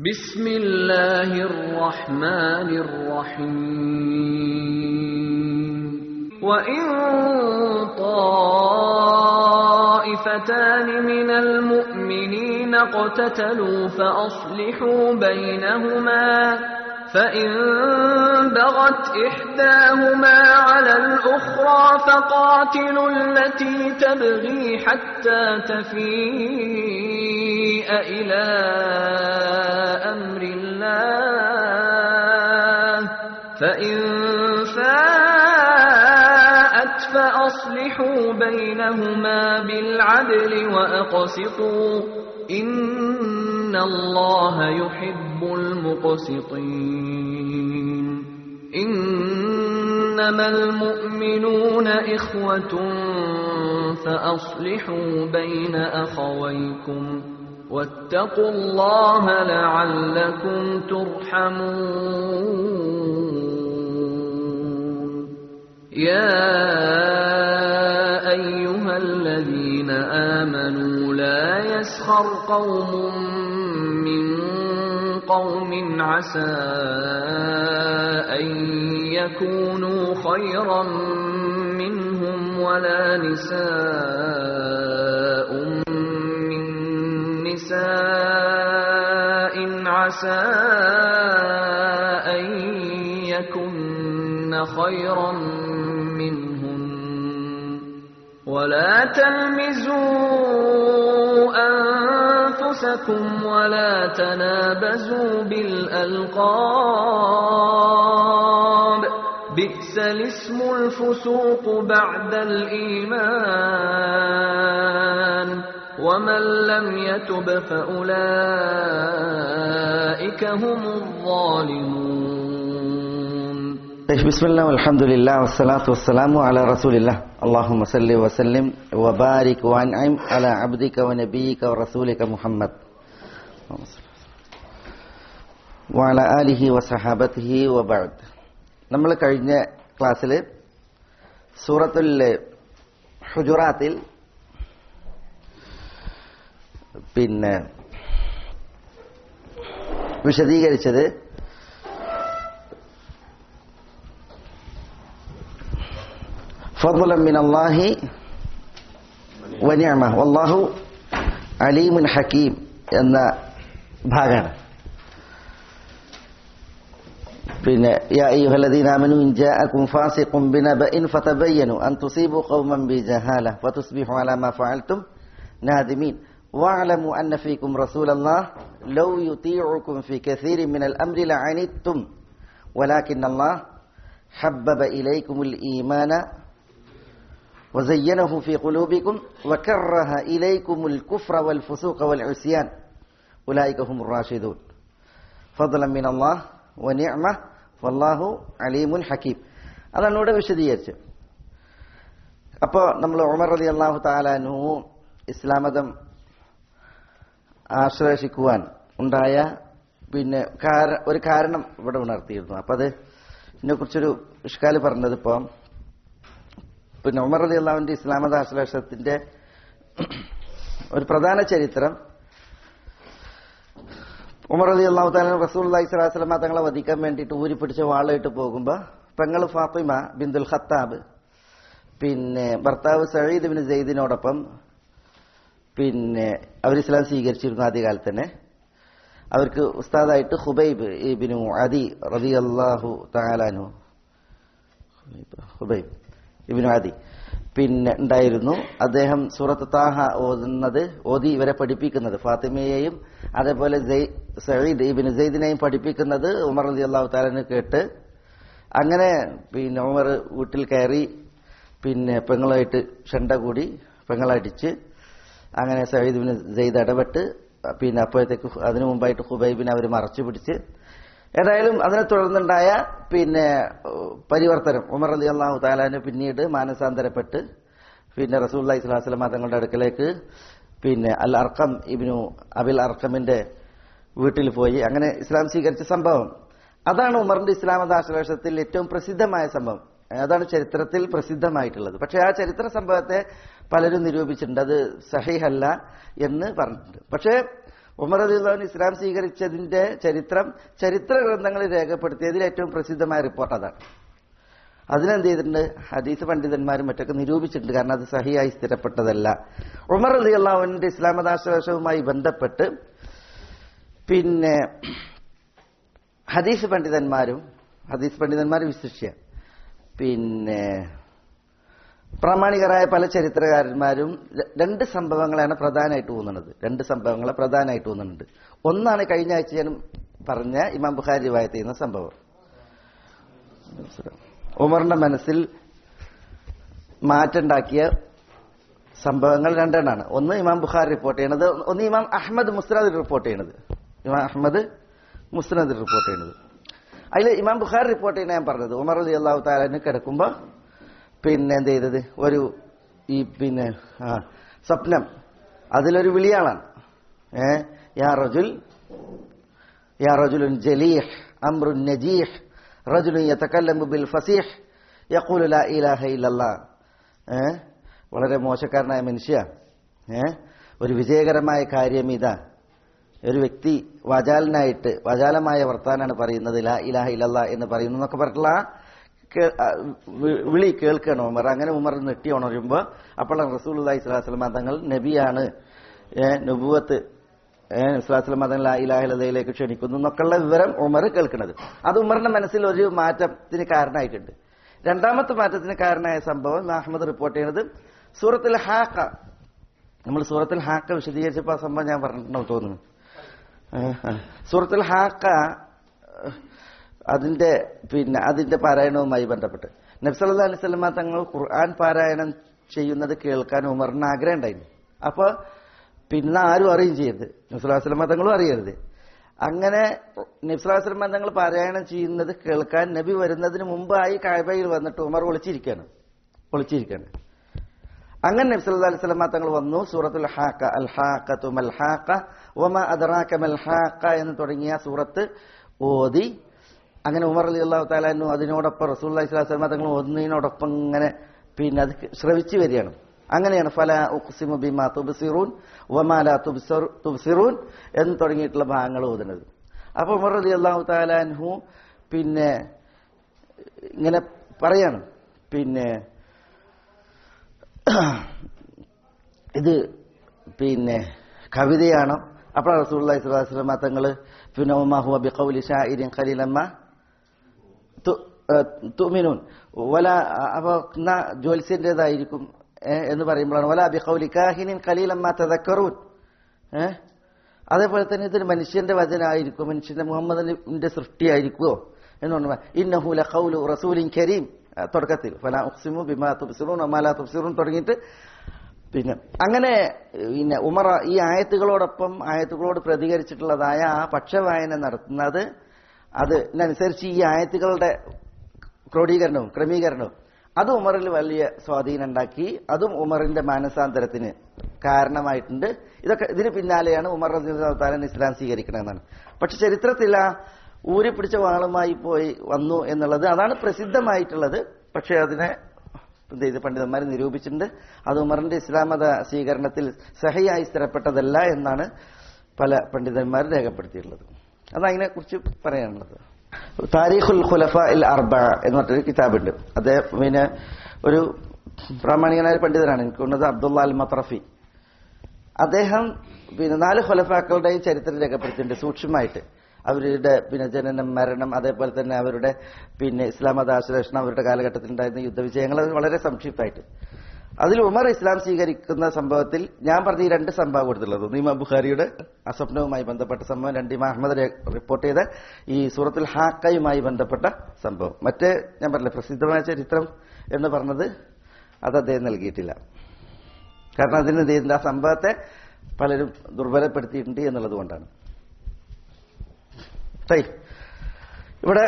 بسم الله الرحمن الرحيم وإن طائفتان من المؤمنين اقتتلوا فأصلحوا بينهما فإن بغت إحداهما على الأخرى فقاتلوا التي تبغي حتى تفيء إلى أمر الله فإن فاءت فأصلحوا بينهما بالعدل وأقسطوا إن الله يحب المقسطين إنما المؤمنون إخوة فأصلحوا بين أخويكم واتقوا الله لعلكم ترحمون يا أيها الذين آمنوا لا يسخر قوم من قوم عسى أن يكونوا خيرا منهم ولا نساء من نساء عسى أن يكن خيرا منهن ولا تلمزوا أنفسكم ولا تنابزوا بالألقاب بئس الاسم الفسوق بعد الإيمان ومن لم يتب فأولئك هم الظالمون بسم الله والحمد لله والصلاة والسلام على رسول الله اللهم صل وسلم وبارك وانعم على عبدك ونبيك ورسولك محمد وعلى آله وصحابته وبعد നമ്മൾ കഴിഞ്ഞ ക്ലാസ്സിൽ സൂറത്തുൽ ഹുജുറാത്തിൽ പിന്നെ വിശദീകരിച്ചത് فضلا من الله ونعمة والله عليم حكيم എന്ന ഭാഗമാണ് പിന്നെ യാ അയ്യുഹല്ലദീന ആമനു ഇൻ ജാഅകും ഫാസിഖും ബിനബഇൻ ഫതബയ്യനു അൻ തുസീബു ഖൗമൻ ബിജഹാല ഫതുസ്ബിഹു അലാ മാ ഫഅൽതും നാദിമീൻ واعلموا أن فيكم رسول الله لو يطيعكم في كثير من الأمر لعنتم ولكن الله حبب إليكم الإيمان وزينه في قلوبكم وكره إليكم الكفر والفسوق والعصيان أولئك هم الراشدون فضلا من الله ونعمة والله عليم حكيم അതാണ് ഇവിടെ വിശദീകരിച്ചത് അപ്പോൾ നമ്മൾ ഉമർ റതി അള്ളാഹു താലാനു ഇസ്ലാമതം ആശ്ലേഷിക്കുവാൻ ഉണ്ടായ പിന്നെ ഒരു കാരണം ഇവിടെ ഉണർത്തിയിരുന്നു അപ്പം അത് ഇതിനെക്കുറിച്ചൊരു ഇഷ്കാല് പറഞ്ഞത് ഇപ്പം പിന്നെ ഉമർ അലി അള്ളാഹുവിന്റെ ഇസ്ലാമത ആശ്ലേഷത്തിന്റെ ഒരു പ്രധാന ചരിത്രം ഉമർ അലി അള്ളാഹു താല റസൂൽ അള്ളഹി സ്വലാസ്ലമ തങ്ങളെ വധിക്കാൻ വേണ്ടിയിട്ട് ഊരി പിടിച്ച വാളായിട്ട് പോകുമ്പോൾ പെങ്ങൾ ഫാത്തിമ ബിന്ദുൽ ഖത്താബ് പിന്നെ ഭർത്താവ് സഴീദ് ബിൻ സെയ്ദിനോടൊപ്പം പിന്നെ അവർ ഇസ്ലാം സ്വീകരിച്ചിരുന്നു ആദ്യകാലത്ത് തന്നെ അവർക്ക് ഉസ്താദായിട്ട് ഹുബൈബ് ഇബിനു അദി റതി അള്ളാഹു താലാനു ഹുബൈബ് ഇബിനു അദി പിന്നെ ഉണ്ടായിരുന്നു അദ്ദേഹം സൂറത്ത് താഹ ഓതുന്നത് ഓതി ഇവരെ പഠിപ്പിക്കുന്നത് ഫാത്തിമയെയും അതേപോലെ സയ്യിദ് ഇബിന് സെയ്ദിനെയും പഠിപ്പിക്കുന്നത് ഉമർ അലി അള്ളാഹു താലന് കേട്ട് അങ്ങനെ പിന്നെ ഉമർ വീട്ടിൽ കയറി പിന്നെ പെങ്ങളായിട്ട് ഷണ്ട കൂടി പെങ്ങളടിച്ച് അങ്ങനെ സയ്യിദ് ബിൻ സെയ്ദ് ഇടപെട്ട് പിന്നെ അപ്പോഴത്തേക്ക് അതിനു മുമ്പായിട്ട് ഹുബൈബിനെ അവർ മറച്ചു പിടിച്ച് ഏതായാലും അതിനെ തുടർന്നുണ്ടായ പിന്നെ പരിവർത്തനം ഉമർ അലി അള്ളാഹു താലാന് പിന്നീട് മാനസാന്തരപ്പെട്ട് പിന്നെ റസൂല്ലാ ഇസ്ലാസ്ലമ തങ്ങളുടെ അടുക്കലേക്ക് പിന്നെ അൽ അർക്കം ഇബിനു അബിൽ അർക്കമിന്റെ വീട്ടിൽ പോയി അങ്ങനെ ഇസ്ലാം സ്വീകരിച്ച സംഭവം അതാണ് ഉമറിന്റെ ഇസ്ലാമദാശ്ലേഷത്തിൽ ഏറ്റവും പ്രസിദ്ധമായ സംഭവം അതാണ് ചരിത്രത്തിൽ പ്രസിദ്ധമായിട്ടുള്ളത് പക്ഷെ ആ ചരിത്ര സംഭവത്തെ പലരും നിരൂപിച്ചിട്ടുണ്ട് അത് സഹിഹല്ല എന്ന് പറഞ്ഞിട്ടുണ്ട് പക്ഷേ ഉമർ അലിള്ളാഹുൻ ഇസ്ലാം സ്വീകരിച്ചതിന്റെ ചരിത്രം ചരിത്ര ഗ്രന്ഥങ്ങളിൽ രേഖപ്പെടുത്തിയതിൽ ഏറ്റവും പ്രസിദ്ധമായ റിപ്പോർട്ട് അതാണ് അതിനെന്ത് ചെയ്തിട്ടുണ്ട് ഹദീസ് പണ്ഡിതന്മാരും മറ്റൊക്കെ നിരൂപിച്ചിട്ടുണ്ട് കാരണം അത് സഹിയായി സ്ഥിരപ്പെട്ടതല്ല ഉമർ അലി അള്ളാഹുവിന്റെ ഇസ്ലാം മതാശ്വാസവുമായി ബന്ധപ്പെട്ട് പിന്നെ ഹദീസ് പണ്ഡിതന്മാരും ഹദീസ് പണ്ഡിതന്മാരും വിശിഷ്യ പിന്നെ പ്രാമാണികരായ പല ചരിത്രകാരന്മാരും ര- രണ്ട് സംഭവങ്ങളാണ് പ്രധാനമായിട്ട് തോന്നുന്നത് രണ്ട് സംഭവങ്ങളെ പ്രധാനമായിട്ട് തോന്നുന്നുണ്ട് ഒന്നാണ് കഴിഞ്ഞ ആഴ്ച ഞാൻ പറഞ്ഞ ഇമാം ബുഖാരി റിവായത്ത് ചെയ്യുന്ന സംഭവം ഉമറിന്റെ മനസ്സിൽ മാറ്റുണ്ടാക്കിയ സംഭവങ്ങൾ രണ്ടെണ്ണാണ് ഒന്ന് ഇമാം ബുഖാർ റിപ്പോർട്ട് ചെയ്യണത് ഒന്ന് ഇമാം അഹമ്മദ് മുസ്നദിൽ റിപ്പോർട്ട് ചെയ്യണത് ഇമാം അഹമ്മദ് മുസ്നദിൽ റിപ്പോർട്ട് ചെയ്യണത് അതിൽ ഇമാം ബുഖാർ റിപ്പോർട്ട് ചെയ്യുന്ന ഞാൻ പറഞ്ഞത് ഉമർ അലി അള്ളാഹു താലിന് കിടക്കുമ്പോ പിന്നെ എന്ത് ചെയ്തത് ഒരു ഈ പിന്നെ ആ സ്വപ്നം അതിലൊരു വിളിയാളാണ് ഏ യാ റജുൽ യാ റജുലുൻ ജലീഹ് അംറുൻ നജീഹ് റജുലുൻ യതകല്ലമു ബിൽ ഫസീഹ് യഖൂലു ലാ ഇലാഹ ഇല്ലല്ലാഹ് ഏ വളരെ മോശക്കാരനായ മനുഷ്യ ഏ ഒരു വിജയകരമായ കാര്യം ഇതാ ഒരു വ്യക്തി വാചാലനായിട്ട് വാചാലമായ വർത്താനാണ് പറയുന്നത് ലാ ഇലാഹ ഇല്ലല്ലാ എന്ന് പറയുന്നു എന്നൊക്കെ പറഞ്ഞിട്ടുള്ള ആ കേ- ആ വി- വിളി കേൾക്കണം ഉമർ അങ്ങനെ ഉമർ നെട്ടി ഉണരുമ്പോ അപ്പോൾ റസൂൽ അള്ളഹി സ്വലാസ്ലം തങ്ങൾ നബിയാണ് ഏ നുബുവത്ത് ഏഹ് ഇസ്ലാസ്ലം തങ്ങൾ ലാ ഇലാഹ ഇല്ലല്ലയിലേക്ക് ക്ഷണിക്കുന്നു എന്നൊക്കെയുള്ള വിവരം ഉമർ കേൾക്കുന്നത് അത് ഉമറിന്റെ മനസ്സിൽ ഒരു മാറ്റത്തിന് കാരണമായിട്ടുണ്ട് രണ്ടാമത്തെ മാറ്റത്തിന് കാരണമായ സംഭവം ഇമാം അഹമ്മദ് റിപ്പോർട്ട് ചെയ്യുന്നത് സൂറത്തിൽ ഹാക്ക നമ്മൾ സൂറത്തിൽ ഹാക്ക വിശദീകരിച്ചപ്പോൾ ആ സംഭവം ഞാൻ പറഞ്ഞിട്ടുണ്ടോ തോന്നുന്നു ഏഹ്, ഏഹ്. സൂറത്തുൽ ഹാക്ക ഏഹ്, അതിന്റെ പിന്നെ അതിന്റെ പാരായണവുമായി ബന്ധപ്പെട്ട് നബ്സല്ലാ അലൈഹി സ്വലമ തങ്ങൾ ഖുർആൻ പാരായണം ചെയ്യുന്നത് കേൾക്കാൻ ഉമറിന് ആഗ്രഹം ഉണ്ടായിരുന്നു അപ്പൊ പിന്നെ ആരും അറിയും ചെയ്യരുത് നബ്സല്ലാ സ്വലമ തങ്ങളും അറിയരുത് അങ്ങനെ നബ്സല്ലാ സ്വലമ തങ്ങൾ പാരായണം ചെയ്യുന്നത് കേൾക്കാൻ നബി വരുന്നതിന് മുമ്പായി കായബയിൽ വന്നിട്ട് ഉമർ ഒളിച്ചിരിക്കുകയാണ് ഒളിച്ചിരിക്കുകയാണ് അങ്ങനെ നബി സല്ലല്ലാഹു അലൈഹി വസല്ലം തങ്ങൾ വന്നു സൂറത്തുൽ ഹാക്ക അൽ ഹാഖത്തു മൽ ഹാഖ വമ അദ്റാക മൽ ഹാഖ എന്ന് തുടങ്ങിയ സൂറത്ത് ഓതി അങ്ങനെ ഉമർ റളിയല്ലാഹു തആല അൻഹു അതിനോടൊപ്പം റസൂലുള്ളാഹി സ്വല്ലല്ലാഹു അലൈഹി വസല്ലം തങ്ങൾ ഓതുന്നതിനോടൊപ്പം ഇങ്ങനെ പിന്നെ അത് ശ്രവിച്ചു വരികയാണ് അങ്ങനെയാണ് ഫല ഉഖ്സിമു ബിമാ തുബ്സിറൂൻ വമാ ലാ തുബ്സിറു തുബ്സിറൂൻ എന്ന് തുടങ്ങിയിട്ടുള്ള ഭാഗങ്ങൾ ഓതുന്നത് അപ്പോൾ ഉമർ റളിയല്ലാഹു തആല അൻഹു പിന്നെ ഇങ്ങനെ പറയാണ് പിന്നെ ഇത് പിന്നെ കവിതയാണോ അപ്പോൾ റസൂലുള്ളാഹി സ്വല്ലല്ലാഹു അലൈഹി വസല്ലം തങ്ങൾ പിന്നെ ഉമ്മാ ഹുവ ബിഖൗലി ഷാഇരിൻ ഖലീലമ്മ തു- ഏഹ് തുമിനൂൻ വല അപ്പോൾ എന്നാ ജ്യോത്സ്യൻ്റെതായിരിക്കും ഏഹ് എന്ന് പറയുമ്പോഴാണ് വല ബിഖൗലി കാഹിനിൻ ഖലീലമ്മ തദക്കറൂൻ ഏഹ് അതേപോലെ തന്നെ ഇതൊരു മനുഷ്യന്റെ വചനമായിരിക്കും മനുഷ്യന്റെ മുഹമ്മദിന്റെ സൃഷ്ടിയായിരിക്കുമോ എന്ന് പറഞ്ഞു ഇന്നഹു ലഖൗലു റസൂലിൻ കരീം ആ, തുടക്കത്തിൽ ഫല ഉഖ്സിമു ബിമാ തുബ്സിറൂൻ വമാ ലാ തുബ്സിറൂൻ തുടങ്ങിയിട്ട് പിന്നെ അങ്ങനെ പിന്നെ ഉമർ ഈ ആയത്തുകളോടൊപ്പം ആയത്തുകളോട് പ്രതികരിച്ചിട്ടുള്ളതായ ആ പക്ഷവായന നടത്തുന്നത് അതിനനുസരിച്ച് ഈ ആയത്തുകളുടെ ക്രോഡീകരണവും ക്രമീകരണവും അത് ഉമറിൽ വലിയ സ്വാധീനം ഉണ്ടാക്കി അതും ഉമറിന്റെ മാനസാന്തരത്തിന് കാരണമായിട്ടുണ്ട് ഇതൊക്കെ ഇതിന് പിന്നാലെയാണ് ഉമർ റസൂൽ ഇസ്ലാം സ്വീകരിക്കണമെന്നാണ് പക്ഷെ ചരിത്രത്തിൽ ആ ഊരിപ്പിടിച്ച വാളുമായി പോയി വന്നു എന്നുള്ളത് അതാണ് പ്രസിദ്ധമായിട്ടുള്ളത് പക്ഷെ അതിനെ എന്ത് ചെയ്ത് പണ്ഡിതന്മാർ നിരൂപിച്ചിട്ടുണ്ട് അത് ഉമറിന്റെ ഇസ്ലാം മത സ്വീകരണത്തിൽ സഹയായി സ്ഥിരപ്പെട്ടതല്ല എന്നാണ് പല പണ്ഡിതന്മാരും രേഖപ്പെടുത്തിയിട്ടുള്ളത് അത് അതിനെ കുറിച്ച് പറയാനുള്ളത് താരീഖുൽ ഖുലഫ ഇൽ അർബ എന്ന് പറഞ്ഞൊരു കിതാബുണ്ട് അദ്ദേഹം പിന്നെ ഒരു പ്രാമാണികനായ ഒരു പണ്ഡിതനാണ് എനിക്ക് തോന്നുന്നത് അബ്ദുള്ള അൽ മത്രഫി അദ്ദേഹം പിന്നെ നാല് ഖുലഫാക്കളുടെയും ചരിത്രം രേഖപ്പെടുത്തിയിട്ടുണ്ട് സൂക്ഷ്മമായിട്ട് അവരുടെ പിന്നെ ജനനം മരണം അതേപോലെ തന്നെ അവരുടെ പിന്നെ ഇസ്ലാം മതാശ്ലേഷണം അവരുടെ കാലഘട്ടത്തിൽ ഉണ്ടായിരുന്ന യുദ്ധവിജയങ്ങൾ അത് വളരെ സംക്ഷിപ്തമായിട്ട് അതിൽ ഉമർ ഇസ്ലാം സ്വീകരിക്കുന്ന സംഭവത്തിൽ ഞാൻ പറഞ്ഞ ഈ രണ്ട് സംഭവം കൊടുത്തുള്ളത് ഒന്ന് ഇമാം ബുഖാരിയുടെ അസ്വപ്നവുമായി ബന്ധപ്പെട്ട സംഭവം രണ്ട് ഇമാം അഹമ്മദ് രേ- റിപ്പോർട്ട് ചെയ്ത ഈ സൂറത്തുൽ ഹാക്കയുമായി ബന്ധപ്പെട്ട സംഭവം മറ്റേ ഞാൻ പറഞ്ഞില്ല പ്രസിദ്ധമായ ചരിത്രം എന്ന് പറഞ്ഞത് അത് അദ്ദേഹം നൽകിയിട്ടില്ല കാരണം അതിന് എന്ത് ചെയ്യുന്നുണ്ട് ആ സംഭവത്തെ പലരും ദുർബലപ്പെടുത്തിയിട്ടുണ്ട് എന്നുള്ളത് കൊണ്ടാണ് തൈ ഇവിടെ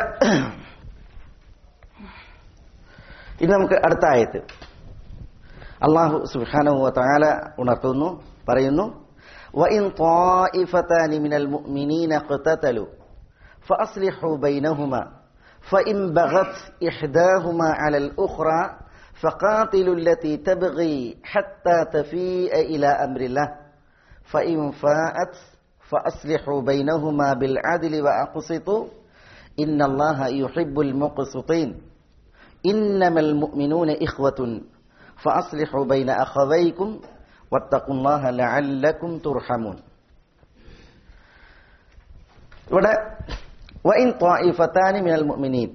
ഇനി നമുക്ക് അടുത്ത ആയത്ത് അള്ളാഹു സുബ്ഹാനഹു വ തആല ഉണർത്തുന്നു പറയുന്നു وإن طائفتان من المؤمنين اقتتلوا فأصلحوا بينهما فإن بغت إحداهما على الأخرى فقاتلوا التي تبغي حتى تفيء إلى أمر الله فإن فاءت فأصلحوا بينهما بالعدل وأقسطوا إن الله يحب المقسطين إنما المؤمنون إخوة فأصلحوا بين أخويكم واتقوا الله لعلكم ترحمون ഇവിടെ വൈൻ ത്വായിഫത്താനി മിനൽ മുഅ്മിനീൻ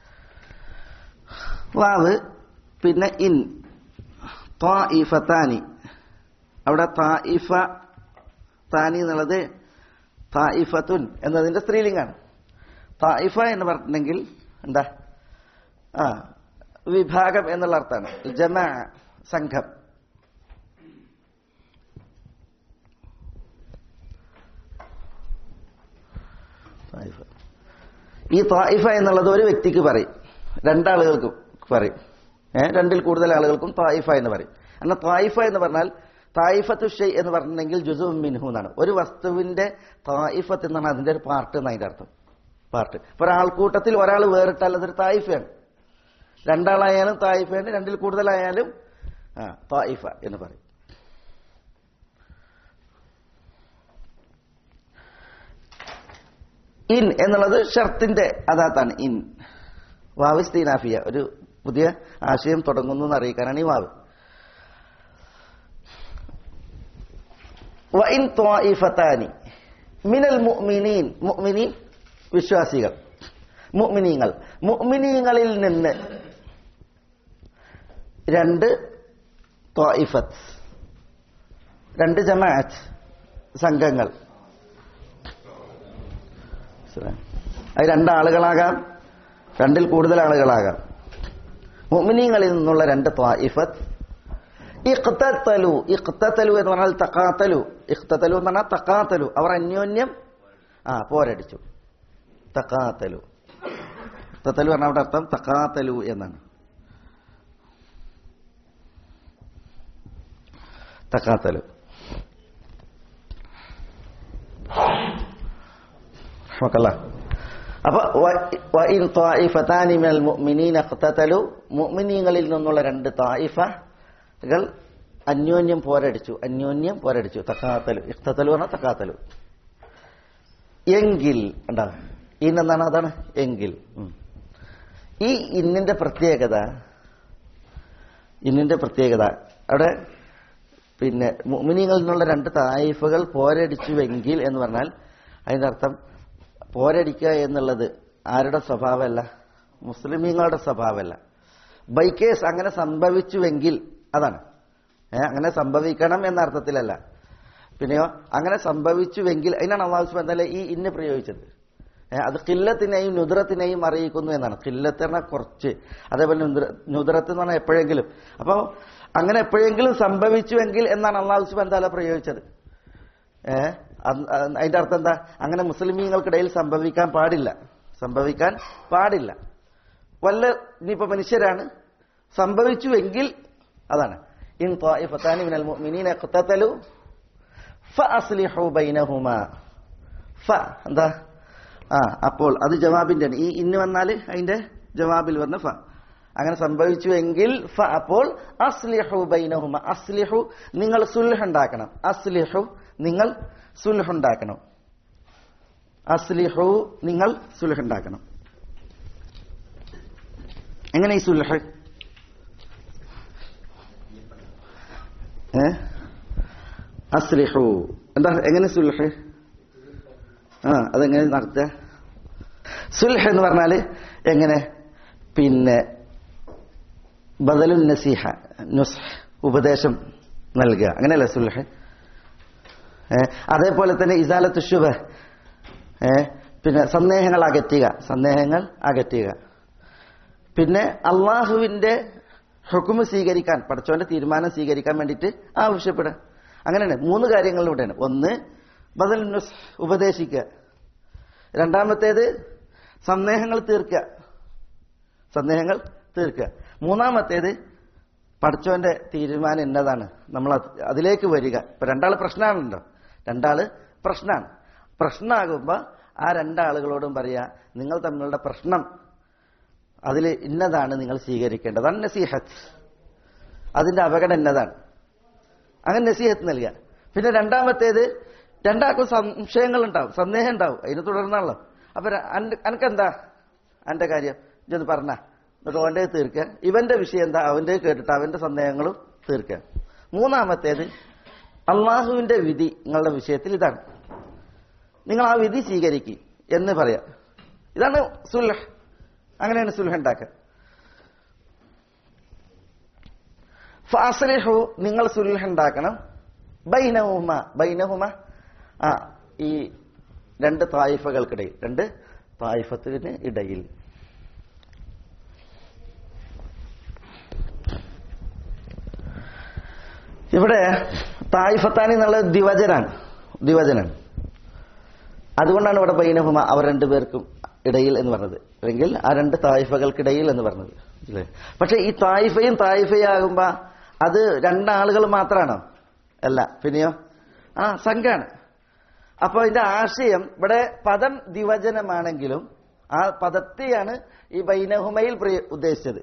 വാവ് പിന്നെ ഇൻ ത്വായിഫത്താനി അവിടെ തായിഫ താനി എന്നുള്ളത് തായിഫത്തുൻ എന്നതിന്റെ സ്ത്രീലിംഗാണ് തായിഫ എന്ന് പറഞ്ഞിട്ടുണ്ടെങ്കിൽ എന്താ ആ വിഭാഗം എന്നുള്ള അർത്ഥമാണ് ജമാ സംഘം തായിഫ. ഈ തായിഫ എന്നുള്ളത് ഒരു വ്യക്തിക്ക് പറയും രണ്ടാളുകൾക്ക് പറയും ഏ രണ്ടിൽ കൂടുതൽ ആളുകൾക്കും തായിഫ എന്ന് പറയും എന്നാൽ തായിഫ എന്ന് പറഞ്ഞാൽ തായിഫത്തു ഷെയ് എന്ന് പറഞ്ഞിട്ടുണ്ടെങ്കിൽ ജുസു മിൻഹു എന്നാണ് ഒരു വസ്തുവിന്റെ തായിഫത്ത് എന്നാണ് അതിന്റെ ഒരു പാർട്ട് എന്ന് അതിന്റെ അർത്ഥം പാർട്ട് ഇപ്പൊ ഒരാൾക്കൂട്ടത്തിൽ ഒരാൾ വേറിട്ടാൽ അതൊരു തായിഫയാണ് രണ്ടാളായാലും തായിഫയാണ് രണ്ടിൽ കൂടുതലായാലും ആ തായിഫ എന്ന് പറയും ഇൻ എന്നുള്ളത് ഷർത്തിന്റെ അതാത്താണ് ഇൻ വാവ് സ്തീനാഫിയ ഒരു പുതിയ ആശയം തുടങ്ങുന്നു എന്ന് അറിയിക്കാനാണ് ഈ വാവ് വഇൻ ത്വായിഫത്താനി മിനൽ മുഅ്മിനീൻ മുഅ്മിനീൻ വിശ്വാസികൾ മുഅ്മിനീങ്ങൾ മുഅ്മിനീങ്ങളിൽ നിന്ന് രണ്ട് ത്വായിഫത്ത് രണ്ട് ജമാഅത്ത് സംഘങ്ങൾ അത് രണ്ടാളുകളാകാം രണ്ടിൽ കൂടുതൽ ആളുകളാകാം മുഅ്മിനീങ്ങളിൽ നിന്നുള്ള രണ്ട് ത്വായിഫത്ത് ഇഖ്തത്തലു ഇഖ്തത്തലു എന്ന് പറഞ്ഞാൽ തക്കാത്തലു ഇഖ്തത്തലു എന്ന് പറഞ്ഞാൽ തക്കാത്തലു അവർ അന്യോന്യം ആ പോരടിച്ചു തക്കാത്തലു ഇഖ്തത്തലു പറഞ്ഞ അവിടെ അർത്ഥം തക്കാത്തലു എന്നാണ് തക്കാത്തലു റഹ്മക്കല്ലാ. അപ്പൊ വ- വഇൻ ത്വായിഫതാനി മിനൽ മുഅ്മിനീന ഇഖ്തതലു മുഅ്മിനീങ്ങളിൽ നിന്നുള്ള രണ്ട് തായിഫകൾ അന്യോന്യം പോരടിച്ചു അന്യോന്യം പോരടിച്ചു തക്കാത്തലു ഇഖ്തതലു പറഞ്ഞാൽ തക്കാത്തലു എങ്കിൽ ഉണ്ടാവും ഇന്നെന്താണ് അതാണ് എങ്കിൽ ഉം. ഈ ഇന്നിന്റെ പ്രത്യേകത ഇന്നിന്റെ പ്രത്യേകത അവിടെ പിന്നെ മുഅ്മിനീങ്ങളിൽ നിന്നുള്ള രണ്ട് തായിഫകൾ പോരടിച്ചുവെങ്കിൽ എന്ന് പറഞ്ഞാൽ അതിന്റെ അർത്ഥം പോരടിക്കുക എന്നുള്ളത് ആരുടെ സ്വഭാവമല്ല മുസ്ലിമീങ്ങളുടെ സ്വഭാവമല്ല ബൈ കേസ് അങ്ങനെ സംഭവിച്ചുവെങ്കിൽ അതാണ് ഏ, അങ്ങനെ സംഭവിക്കണം എന്ന അർത്ഥത്തിലല്ല പിന്നെയോ അങ്ങനെ സംഭവിച്ചുവെങ്കിൽ അതിനാണ് അള്ളാഹു സുബ്ഹാനഹു വ തആല ഈ ഇന്ന് പ്രയോഗിച്ചത് ഏ, അത് കില്ലത്തിനെയും നുദ്രത്തിനെയും അറിയിക്കുന്നു എന്നാണ് കില്ലത്ത് പറഞ്ഞാൽ കുറച്ച് അതേപോലെ നുദ്ര- നുദ്രത്ത് എന്ന് പറഞ്ഞാൽ എപ്പോഴെങ്കിലും അപ്പോൾ അങ്ങനെ എപ്പോഴെങ്കിലും സംഭവിച്ചുവെങ്കിൽ എന്നാണ് അള്ളാഹു സുബ്ഹാനഹു വ തആല പ്രയോഗിച്ചത് ഏ അത് അതിന്റെ അർത്ഥം എന്താ അങ്ങനെ മുസ്ലിമീങ്ങൾക്കിടയിൽ സംഭവിക്കാൻ പാടില്ല സംഭവിക്കാൻ പാടില്ല വല്ല ഇനിയിപ്പോ മനുഷ്യരാണ് സംഭവിച്ചുവെങ്കിൽ അതാണ് ഇൻ ത്വായിഫത്താനി മിനൽ മുഅ്മിനീന ഖതതലു ഫഅസ്ലിഹു ബൈനഹുമാ ഫ എന്താ ആ അപ്പോൾ അത് ജവാബിന്റെ ആണ് ഈ ഇന്ന് വന്നാല് അതിന്റെ ജവാബിൽ വന്ന ഫ അങ്ങനെ സംഭവിച്ചുവെങ്കിൽ ഫ അപ്പോൾ അസ്ലിഹു ബൈനഹുമ അസ്ലിഹു നിങ്ങൾ സുൽഹ് ഉണ്ടാക്കണം അസ്ലിഹു നിങ്ങൾ സുൽഹ് ഉണ്ടാക്കണം അസ്ലിഹു നിങ്ങൾ സുൽഹ് ഉണ്ടാക്കണം എങ്ങനെ ഈ സുൽഹ് ഏ അസ്ലിഹു എന്താ എങ്ങനെ സുൽഹ് ആ അതെങ്ങനെ നടത്തുക സുൽഹ് എന്ന് പറഞ്ഞാല് എങ്ങനെ പിന്നെ ബദലുൻ നസീഹ നുസ് ഉപദേശം നൽകുക അങ്ങനെയല്ലേ സുൽഹ് ഏ, അതേപോലെ തന്നെ ഇസാലത്ത് ശുഭ ഏ, പിന്നെ സന്ദേഹങ്ങൾ അകറ്റുക സന്ദേഹങ്ങൾ അകറ്റുക പിന്നെ അള്ളാഹുവിന്റെ ഹുക്കുമ് സ്വീകരിക്കാൻ പഠിച്ചവന്റെ തീരുമാനം സ്വീകരിക്കാൻ വേണ്ടിയിട്ട് ആവശ്യപ്പെടുക അങ്ങനെയാണ് മൂന്ന് കാര്യങ്ങൾ ഇവിടെയാണ് ഒന്ന് ബദൽ നുസ് ഉപദേശിക്കുക രണ്ടാമത്തേത് സന്ദേഹങ്ങൾ തീർക്കുക സന്ദേഹങ്ങൾ തീർക്കുക മൂന്നാമത്തേത് പഠിച്ചവന്റെ തീരുമാനം എന്നതാണ് നമ്മൾ അത് അതിലേക്ക് വരിക ഇപ്പൊ രണ്ടാള് പ്രശ്നമാണല്ലോ രണ്ടാള് പ്രശ്നമാണ് പ്രശ്നമാകുമ്പോ ആ രണ്ടാളുകളോടും പറയാ നിങ്ങൾ തമ്മിലുള്ള പ്രശ്നം അതിൽ ഇന്നതാണ് നിങ്ങൾ സ്വീകരിക്കേണ്ടത് അതാണ് നസീഹത്ത് അതിന്റെ അപകടം എന്നതാണ് അങ്ങനെ നസീഹത്ത് നൽകുക പിന്നെ രണ്ടാമത്തേത് രണ്ടാൾക്കും സംശയങ്ങൾ ഉണ്ടാവും സന്ദേഹം ഉണ്ടാവും അതിന് തുടർന്നാണല്ലോ അപ്പൊ അനക്കെന്താ എന്റെ കാര്യം ഇതൊന്ന് പറഞ്ഞ എന്നിട്ട് ഓന്റെ തീർക്കുക ഇവന്റെ വിഷയം എന്താ അവന്റെ കേട്ടിട്ട് അവന്റെ സന്ദേഹങ്ങളും തീർക്കുക മൂന്നാമത്തേത് അള്ളാഹുവിന്റെ വിധി നിങ്ങളുടെ വിഷയത്തിൽ ഇതാണ് നിങ്ങൾ ആ വിധി സ്വീകരിക്കുക എന്ന് പറയാം ഇതാണ് സുൽഹ് അങ്ങനെയാണ് സുൽഹ ഉണ്ടാക്കുക ഫാസലിഹു നിങ്ങൾ സുൽഹ ഉണ്ടാക്കണം ബൈനഹുമ ബൈനഹുമ ആ ഈ രണ്ട് തായിഫകൾക്കിടയിൽ രണ്ട് തായിഫത്തിന് ഇടയിൽ ഇവിടെ തായിഫത്താനി എന്നുള്ള ദിവചനാണ് ദിവചനാണ് അതുകൊണ്ടാണ് ഇവിടെ ബൈനഹുമ അവർ രണ്ടുപേർക്കും ഇടയിൽ എന്ന് പറഞ്ഞത് അല്ലെങ്കിൽ ആ രണ്ട് തായിഫകൾക്കിടയിൽ എന്ന് പറഞ്ഞത് അല്ലേ പക്ഷെ ഈ തായിഫയും തായിഫയാകുമ്പോ അത് രണ്ടാളുകൾ മാത്രമാണോ അല്ല പിന്നെയോ ആ സംഘാണ് അപ്പൊ ഇതിന്റെ ആശയം ഇവിടെ പദം ദിവചനമാണെങ്കിലും ആ പദത്തെയാണ് ഈ ബൈനഹുമയിൽ പ്രയോ- ഉദ്ദേശിച്ചത്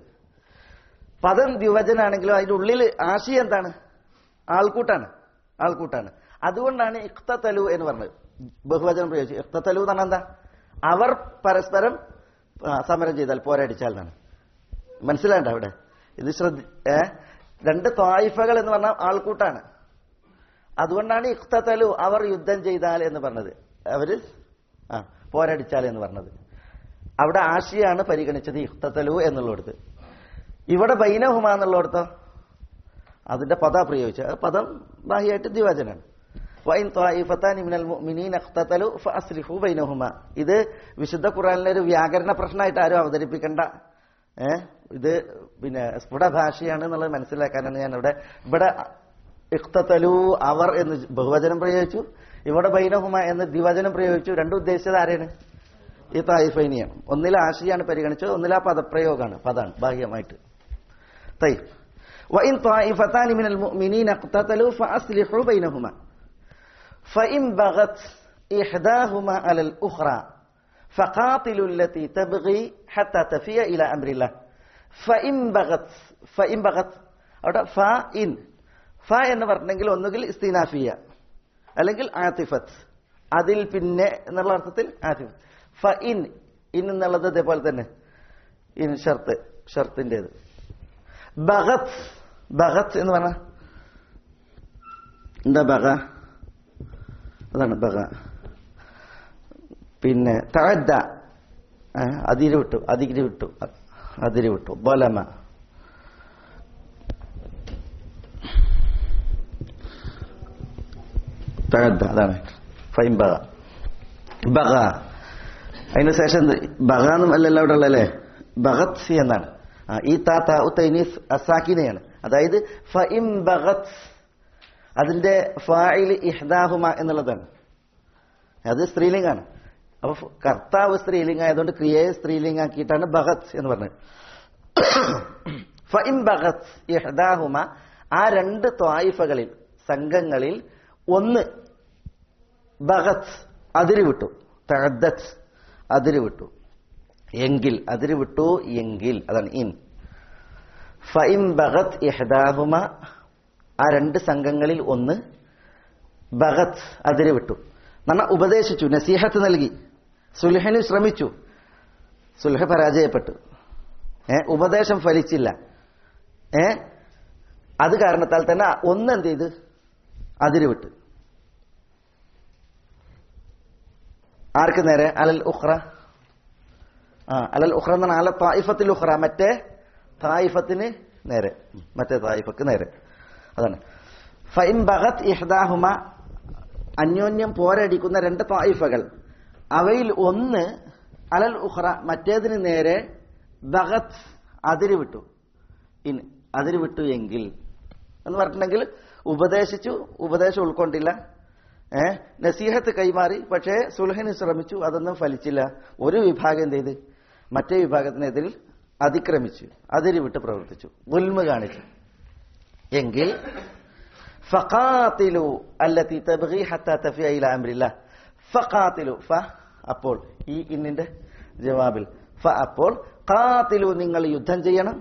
പദം ദിവചനാണെങ്കിലും അതിന്റെ ഉള്ളിൽ ആശയം എന്താണ് ആൾക്കൂട്ടാണ് ആൾക്കൂട്ടാണ് അതുകൊണ്ടാണ് ഇഖ്തലു എന്ന് പറഞ്ഞത് ബഹുവചനം പ്രയോഗിച്ചു ഇഖ്തലു എന്ന് പറഞ്ഞാൽ എന്താ അവർ പരസ്പരം ആ, സമരം ചെയ്താൽ പോരടിച്ചാൽ എന്നാണ് മനസ്സിലാണ്ട അവിടെ ഇത് ശ്രദ്ധ ഏ രണ്ട് തായിഫകൾ എന്ന് പറഞ്ഞാൽ ആൾക്കൂട്ടാണ് അതുകൊണ്ടാണ് ഇഖ്തലു അവർ യുദ്ധം ചെയ്താൽ എന്ന് പറഞ്ഞത് അവര് ആ പോരടിച്ചാൽ എന്ന് പറഞ്ഞത് അവിടെ ആശയാണ് പരിഗണിച്ചത് ഇഖ്തലു എന്നുള്ളിടത്ത് ഇവിടെ ബൈനഹുമ എന്നുള്ളിടത്തോ അതിന്റെ പദ പ്രയോഗിച്ച പദം ബാഹ്യമായിട്ട് ദ്വിവചനാണ് വൈൻ ത്വായിഫത്താനി മിനൽ മുഅ്മിനീന ഇഖ്തതലു ഫഅസ്ലിഹു ബൈനഹുമ ഇത് വിശുദ്ധ ഖുർആനിലെ ഒരു വ്യാകരണ പ്രശ്നമായിട്ട് ആരും അവതരിപ്പിക്കണ്ട ഏ ഇത് പിന്നെ സ്ഫുട ഭാഷയാണ് എന്നുള്ളത് മനസ്സിലാക്കാനാണ് ഞാൻ ഇവിടെ ഇവിടെ ഇഖ്തതലു അവർ എന്ന് ബഹുവചനം പ്രയോഗിച്ചു ഇവിടെ ബൈനഹുമ എന്ന് ദ്വിവചനം പ്രയോഗിച്ചു രണ്ടും ഉദ്ദേശിച്ചത് ആരെയാണ് ഈ തായിഫൈനിയാണ് ഒന്നിൽ ആശയാണ് പരിഗണിച്ചത് ഒന്നിൽ ആ പദപ്രയോഗമാണ് പദാണ് ബാഹ്യമായിട്ട് طيب وإن طائفتان من المؤمنين اقتتلوا فأصلحوا بينهما فإن بغت إحداهما على الأخرى فقاتلوا التي تبغي حتى تفيء إلى أمر الله فإن بغت فإن بغت അവിടെ ഫ ഇൻ ഫ എന്ന് പറഞ്ഞെങ്കിൽ ഒന്നുകിൽ ഇസ്തിനാഫിയ അല്ലെങ്കിൽ ആതിഫത്ത് അതിൽ പിന്നെ എന്നുള്ള അർത്ഥത്തിൽ ആതിഫത്ത് ഫ ഇൻ ഇൻ എന്നുള്ളത് ഇതേപോലെ തന്നെ ഇൻ ഷർത്ത് ഷർത്തിൻ്റെത് ബഗത്ത് ബഗത്ത് എന്ന് പറഞ്ഞ എന്താ ബഗ അതാണ് ബഗ പിന്നെ തഴദ്ദ ഏ, അതിര് വിട്ടു അതിര് വിട്ടു അതിര് വിട്ടു ബലമ തഴദ്ദ അതാണ് ഫൈൻ ബഗ ബഗ അതിന് ശേഷം എന്ത്? ബഗ എന്നും അല്ലല്ലോ അവിടെ ഉള്ളല്ലേ ബഗത് സി എന്നാണ് ആ, ഈ താ താ ഉത്തൈനീസ് അസാക്കിനെയാണ് അതായത് ഫഇം ബഗത് അതിന്റെ ഫായിൽ ഇഹ്ദാഹുമ എന്നുള്ളതാണ് അത് സ്ത്രീലിംഗാണ് അപ്പൊ ഫ് കർത്താവ് സ്ത്രീലിംഗം ആയതുകൊണ്ട് ക്രിയയെ സ്ത്രീലിംഗാക്കിയിട്ടാണ് ബഗത് എന്ന് പറഞ്ഞത് ഫഇം ബഗത് ഇഹ്ദാഹുമ ആ രണ്ട് ത്വായിഫകളിൽ സംഘങ്ങളിൽ ഒന്ന് ബഗത് അതിര് വിട്ടു തഅദ്ദത് അതിര് വിട്ടു എങ്കിൽ അതിര് വിട്ടു എങ്കിൽ അതാണ് ഇൻ ഫൈം ബഗത് ഇഹ്ദാഹുമ ആ രണ്ട് സംഘങ്ങളിൽ ഒന്ന് ബഗത് അതിര് വിട്ടു നമ്മ ഉപദേശിച്ചു നസീഹത്ത് നൽകി സുൽഹന് ശ്രമിച്ചു സുൽഹ പരാജയപ്പെട്ടു ഏ ഉപദേശം ഫലിച്ചില്ല ഏ അത് കാരണത്താൽ തന്നെ ഒന്ന് എന്ത് ചെയ്ത് അതിര് വിട്ട് ആർക്ക് നേരെ അലൽ ഉഖ്റ ആ അലൽ ഉഖ്റ എന്നാണ് അല തായിഫത്തിൽ ഉഖ്റ മറ്റേ തായിഫത്തിന് നേരെ മറ്റേ തായിഫക്ക് നേരെ അതാണ് ഫൈൻ ബഗത് ഇഹ്ദാഹുമ അന്യോന്യം പോരടിക്കുന്ന രണ്ട് തായിഫകൾ അവയിൽ ഒന്ന് അലൽ ഉഖ്റ മറ്റേതിന് നേരെ ബഗത് അതിര് വിട്ടു ഇൻ അതിര് വിട്ടു എങ്കിൽ എന്ന് പറഞ്ഞിട്ടുണ്ടെങ്കിൽ ഉപദേശിച്ചു ഉപദേശം ഉൾക്കൊണ്ടില്ല ഏ നസീഹത്ത് കൈമാറി പക്ഷേ സുൽഹിന് ശ്രമിച്ചു അതൊന്നും ഫലിച്ചില്ല ഒരു വിഭാഗം എന്ത് ചെയ്ത് മറ്റേ വിഭാഗത്തിനെതിരിൽ അതിക്രമിച്ചു അതിര് വിട്ട് പ്രവർത്തിച്ചു ഉൽമ കാണിച്ചു എങ്കിൽ ഫഖാത്തിലു അല്ലത്തി തബ്ഗി ഹത്താ തഫിയ ഇലാ അംരില്ലാ ഫഖാത്തിലു ഫ അപ്പോൾ ഈ ഇന്നിന്റെ ജവാബിൽ ഫ അപ്പോൾ ഖാത്തിലു നിങ്ങൾ യുദ്ധം ചെയ്യണം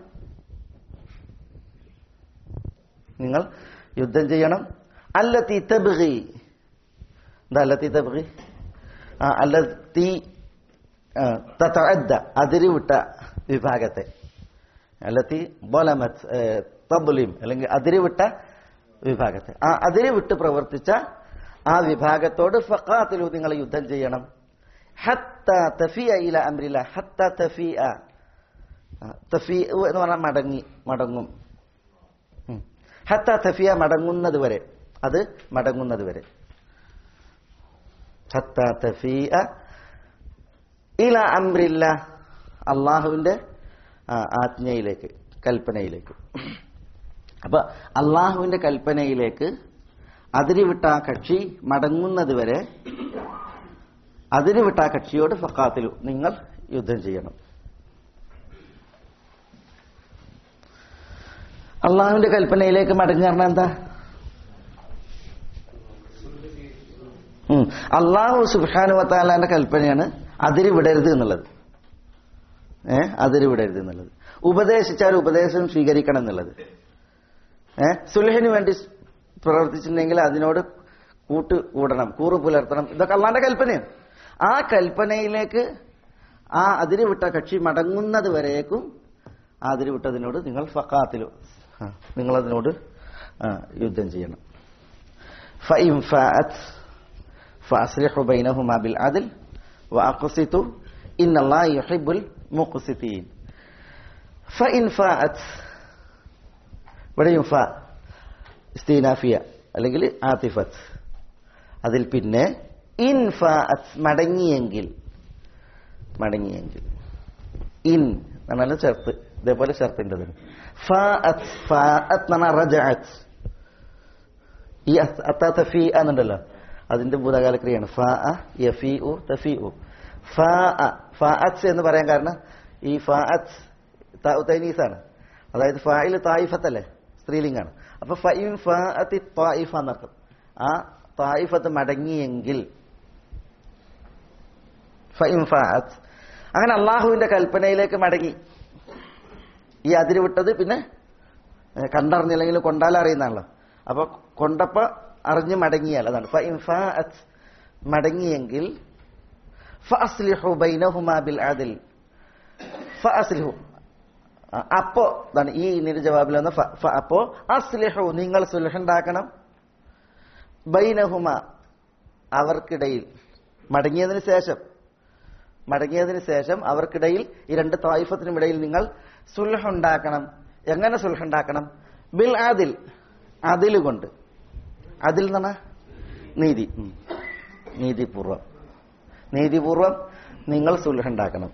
നിങ്ങൾ യുദ്ധം ചെയ്യണം അല്ലത്തി തബ്ഗി എന്താ അല്ലത്തി തബ്ഗി ആ അല്ലത്തി ആ, തതഅദ്ദ അതിരുവിട്ട വിഭാഗത്തെ അല്ലത്തി ബൊലമത്ത് തബ്ലിം അല്ലെങ്കിൽ അതിരുവിട്ട വിഭാഗത്തെ ആ അതിരുവിട്ട് പ്രവർത്തിച്ച ആ വിഭാഗത്തോട് ഫഖാത്തിലു നിങ്ങൾ യുദ്ധം ചെയ്യണം ഹത്ത തഫിയ ഇല അമ്രില്ല ഹത്ത തഫിയ തഫി എന്ന് പറഞ്ഞാൽ മടങ്ങി മടങ്ങും ഉം. ഹത്ത തഫിയ മടങ്ങുന്നത് വരെ അത് മടങ്ങുന്നത് വരെ ഹത്ത തഫിയ ഇല അമ്രില്ല അള്ളാഹുവിന്റെ ആ, ആജ്ഞയിലേക്ക് കൽപ്പനയിലേക്ക് അപ്പൊ അള്ളാഹുവിന്റെ കൽപ്പനയിലേക്ക് അതിരുവിട്ട ആ കക്ഷി മടങ്ങുന്നത് വരെ അതിരുവിട്ട ആ കക്ഷിയോട് ഫക്കാത്തിലു നിങ്ങൾ യുദ്ധം ചെയ്യണം അള്ളാഹുവിന്റെ കൽപ്പനയിലേക്ക് മടങ്ങി പറഞ്ഞാൽ എന്താ ഉം. അള്ളാഹു സുബാനുവത്താലാന്റെ കൽപ്പനയാണ് അതിര് വിടരുത് എന്നുള്ളത് ഏ അതിര് വിടരുത് എന്നുള്ളത് ഉപദേശിച്ചാൽ ഉപദേശം സ്വീകരിക്കണം എന്നുള്ളത് ഏ സുലഹിന് വേണ്ടി പ്രവർത്തിച്ചിട്ടുണ്ടെങ്കിൽ അതിനോട് കൂട്ട് കൂടണം കൂറ് പുലർത്തണം ഇതൊക്കെ അള്ളാന്റെ കൽപ്പനയാണ് ആ കൽപ്പനയിലേക്ക് ആ അതിര് വിട്ട കക്ഷി മടങ്ങുന്നത് വരേക്കും ആ അതിര് വിട്ടതിനോട് നിങ്ങൾ ഫക്കാത്തിലു നിങ്ങൾ അതിനോട് ആ, യുദ്ധം ചെയ്യണം فإن فاءت فأصلحوا بينهما بالعدل وأقسطوا إن الله يحب المقسطين فإن فاءت ഇവിടെയും ഫ ഇസ്തീനാഫിയ അല്ലെങ്കിൽ ആതിഫത്ത് അതിൽ പിന്നെ ഇൻ ഫാഅത്ത് മടങ്ങിയെങ്കിൽ മടങ്ങിയെങ്കിൽ ഇൻ എന്നാണ് ചേർത്ത് ഇതേപോലെ ചേർത്തേണ്ടത് ഫാഅത്ത് ഫാഅത്ത് എന്ന് പറഞ്ഞാൽ റജഅത്ത് ഈ അത്ത തഫി എന്നുണ്ടല്ലോ അതിന്റെ ഭൂതകാല ക്രിയയാണ് ഫ യഫി ഉ തഫി ഉ ഫഅത്ത് എന്ന് പറയാൻ കാരണം ഈ ഫഅത്ത് തൈനീസാണ് അതായത് ഫായിൽ തായിഫത്തല്ലേ സ്ത്രീലിംഗാണ് അപ്പൊ ഫൈൻ ഫഅത്തി തായിഫ എന്നർത്ഥം ആ തായിഫത്ത് മടങ്ങിയെങ്കിൽ ഫൈൻ ഫഅത്ത് അങ്ങനെ അള്ളാഹുവിന്റെ കൽപ്പനയിലേക്ക് മടങ്ങി ഈ അതിര് വിട്ടത് പിന്നെ ഏഹ്, കണ്ടറിഞ്ഞില്ലെങ്കിൽ കൊണ്ടാൽ അറിയുന്നതാണല്ലോ അപ്പൊ കൊണ്ടപ്പോ അറിഞ്ഞ് മടങ്ങിയാൽ അതാണ് ഫഇൻ ഫഅത്ത് മടങ്ങിയെങ്കിൽ ഫഅസ്ലിഹു ബൈനഹുമാ ബിൽ അദൽ ഫഅസ്ലിഹു ആ, അപ്പോ ഇതാണ് ഈ ഇന്നിന്റെ ജവാബിൽ വന്ന ഫ- ഫ- അപ്പോ അസ്ലിഹു നിങ്ങൾ സുൽഹുണ്ടാക്കണം ബൈനഹുമ അവർക്കിടയിൽ മടങ്ങിയതിന് ശേഷം മടങ്ങിയതിന് ശേഷം അവർക്കിടയിൽ ഈ രണ്ട് തായിഫത്തിനും ഇടയിൽ നിങ്ങൾ സുൽഹുണ്ടാക്കണം എങ്ങനെ സുൽഹുണ്ടാക്കണം ബിൽ ആദിൽ അതിൽ കൊണ്ട് അതിൽ എന്നാണ് നീതി ഉം. നീതിപൂർവം നീതിപൂർവം നിങ്ങൾ സുൽഹുണ്ടാക്കണം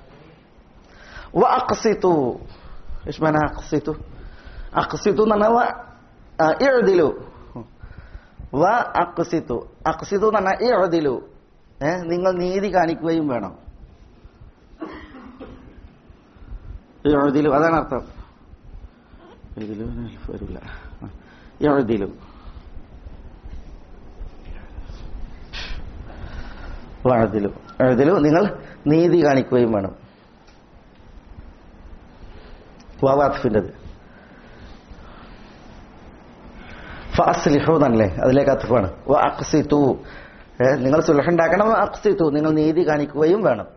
വഅഖ്സിതു ഇഷ്മന അഖ്സിതു അഖ്സിതു എന്ന് പറഞ്ഞാൽ ഇഅ്ദിലു വ അഖ്സിതു അഖ്സിതു എന്ന് പറഞ്ഞാൽ ഇഅ്ദിലു ഏ നിങ്ങൾ നീതി കാണിക്കുകയും വേണം ഇഅ്ദിലു അതാണ് അർത്ഥം ഇതിലു വരില്ല ഇഅ്ദിലു വഅദിലു അഅദിലു നിങ്ങൾ നീതി കാണിക്കുകയും വേണം വാവാത്ഫിൻ്റെത് ഫഅസ്ലിഹു എന്നല്ലേ അതിലേക്ക് അത്ഫാണ് വ അഖ്സിതു ഏ, നിങ്ങൾ സുലഹുണ്ടാക്കണം അഖ്സിതു നിങ്ങൾ നീതി കാണിക്കുകയും വേണം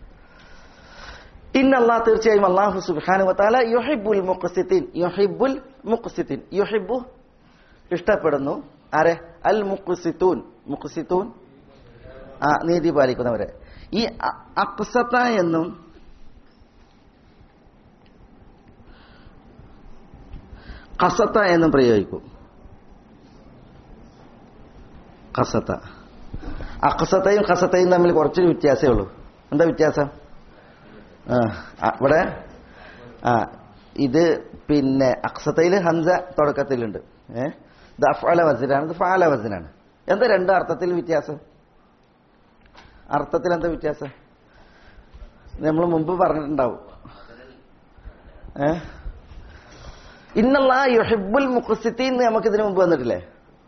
ഇന്ന അല്ലാഹ് തീർച്ചയായും അല്ലാഹു സുബ്ഹാനഹു വതആല യുഹിബ്ബുൽ മുഖ്സിതീൻ യുഹിബ്ബുൽ മുഖ്സിതീൻ യുഹിബ്ബു ഇഷ്ടപ്പെടുന്നു ആരെ അൽ മുഖ്സിതൂൻ മുഖ്സിതൂൻ ആ നീതി പാലിക്കുന്നവരെ ഈ അ- അഖ്സത എന്നും കസത്ത എന്നും പ്രയോഗിക്കും കസത്ത അക്കസത്തയും കസത്തയും തമ്മിൽ കുറച്ചൊരു വ്യത്യാസമേ ഉള്ളൂ എന്താ വ്യത്യാസം ആ ആ, ഇവിടെ ആ ഇത് പിന്നെ അക്സത്തയിൽ ഹംസ തുടക്കത്തിലുണ്ട് ഏ ഇത് അഫാല വസനാണ് ഇത് ഫാല വസനാണ് എന്താ രണ്ട് അർത്ഥത്തിൽ വ്യത്യാസം അർത്ഥത്തിൽ എന്താ വ്യത്യാസം നമ്മൾ മുമ്പ് പറഞ്ഞിട്ടുണ്ടാവും ഏ ഇന്നല്ല യുഹിബുൽ മുഖസിത്തീൻ നമുക്ക് ഇതിനു മുമ്പ് വന്നിട്ടില്ലേ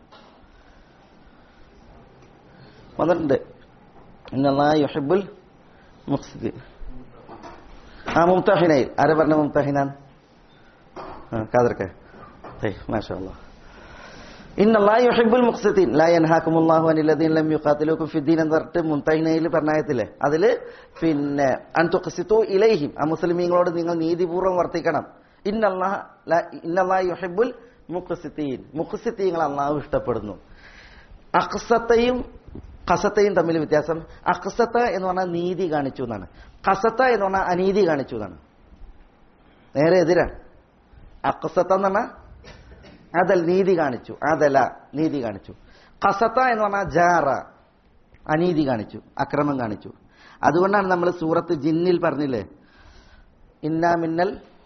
വന്നിട്ടുണ്ട് ഇന്നല്ല യുഹിബുൽ മുഖസിത്തീൻ ആ മുംതഹിനയിൽ ആരെ പറഞ്ഞ മുംതഹിനാൻ ആ കാതർക്കെ മാഷാ അല്ലാ ഇന്നല്ലാ യുഹിബ്ബുൽ മുഖ്സിതീൻ ലാ യൻഹാകുമുല്ലാഹു അനിൽ ലദീന ലം യുഖാതിലൂകും ഫിദ്ദീൻ എന്ന് പറഞ്ഞിട്ട് മുൻതൈനയിൽ പറഞ്ഞായത്തില്ലേ അതില് പിന്നെ അൻ തുഖ്സിതു ഇലൈഹിം ആ മുസ്ലിമീങ്ങളോട് നിങ്ങൾ നീതിപൂർവ്വം വർത്തിക്കണം ഇന്നല്ലാഹ ലാ- ഇന്നല്ലാ യുഹിബ്ബുൽ മുഖ്സിതീൻ മുഖ്സിതീങ്ങൾ അള്ളാഹു ഇഷ്ടപ്പെടുന്നു അഖ്സത്തയും ഖസത്തയും തമ്മിൽ വ്യത്യാസം അഖ്സത്ത എന്ന് പറഞ്ഞാൽ നീതി കാണിച്ചു എന്നാണ് ഖസത്ത എന്ന് പറഞ്ഞാൽ അനീതി കാണിച്ചു എന്നാണ് നേരെ എതിരാണ് അഖ്സത്ത എന്ന് പറഞ്ഞാൽ അതൽ നീതി കാണിച്ചു അതല നീതി കാണിച്ചു ഖസത്ത എന്ന് പറഞ്ഞാൽ ജാറ അനീതി കാണിച്ചു അക്രമം കാണിച്ചു അതുകൊണ്ടാണ് നമ്മൾ സൂറത്ത് ജിന്നിൽ പറഞ്ഞില്ലേ ഇന്നാ മിന്നൽ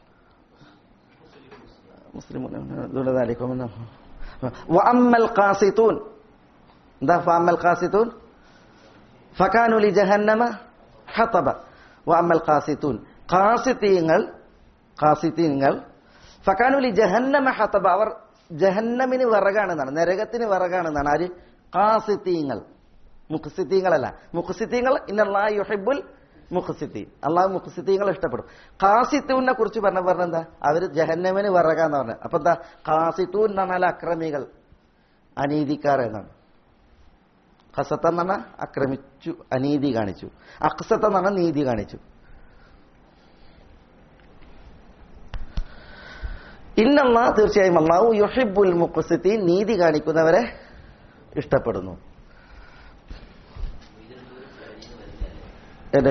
മുസ്ലിം വഅമ്മൽ ഖാസിത്തൂൻ എന്താ ഫഅമ്മൽ ഖാസിത്തൂൻ ഫകാനു ലി ജഹന്നമ ഹതബ വഅമ്മൽ ഖാസിത്തൂൻ ഖാസിത്തീങ്ങൾ ഖാസിത്തീങ്ങൾ ഫകാനു ലി ജഹന്നമ ഹതബ അവർ ജഹന്നമിന് വിറകാണെന്നാണ് നരകത്തിന് വിറകാണെന്നാണ് ആര് ഖാസിത്തീങ്ങൾ മുഖസിത്തീങ്ങളല്ല മുഖസിത്തീങ്ങൾ ഇന്നല്ലാ യുഹിബ്ബുൽ മുഖസിത്തീൻ അള്ളാഹു മുഖസിത്തീങ്ങൾ ഇഷ്ടപ്പെടും ഖാസിത്തൂനെ കുറിച്ച് പറഞ്ഞ പറഞ്ഞെന്താ അവര് ജഹന്നമിന് വിറകാന്ന് പറഞ്ഞത് അപ്പൊ എന്താ ഖാസിത്തൂൻ എന്ന് പറഞ്ഞാൽ അക്രമികൾ അനീതിക്കാർ എന്നാണ് ഖസത്ത എന്ന് പറഞ്ഞാൽ ആക്രമിച്ചു അനീതി കാണിച്ചു അക്സത്ത എന്ന് പറഞ്ഞാൽ നീതി കാണിച്ചു ഇന്നല്ലാ തീർച്ചയായും അള്ളാഹു യുഹിബുൽ മുഖസിത്തീൻ നീതി കാണിക്കുന്നവരെ ഇഷ്ടപ്പെടുന്നു ഏത്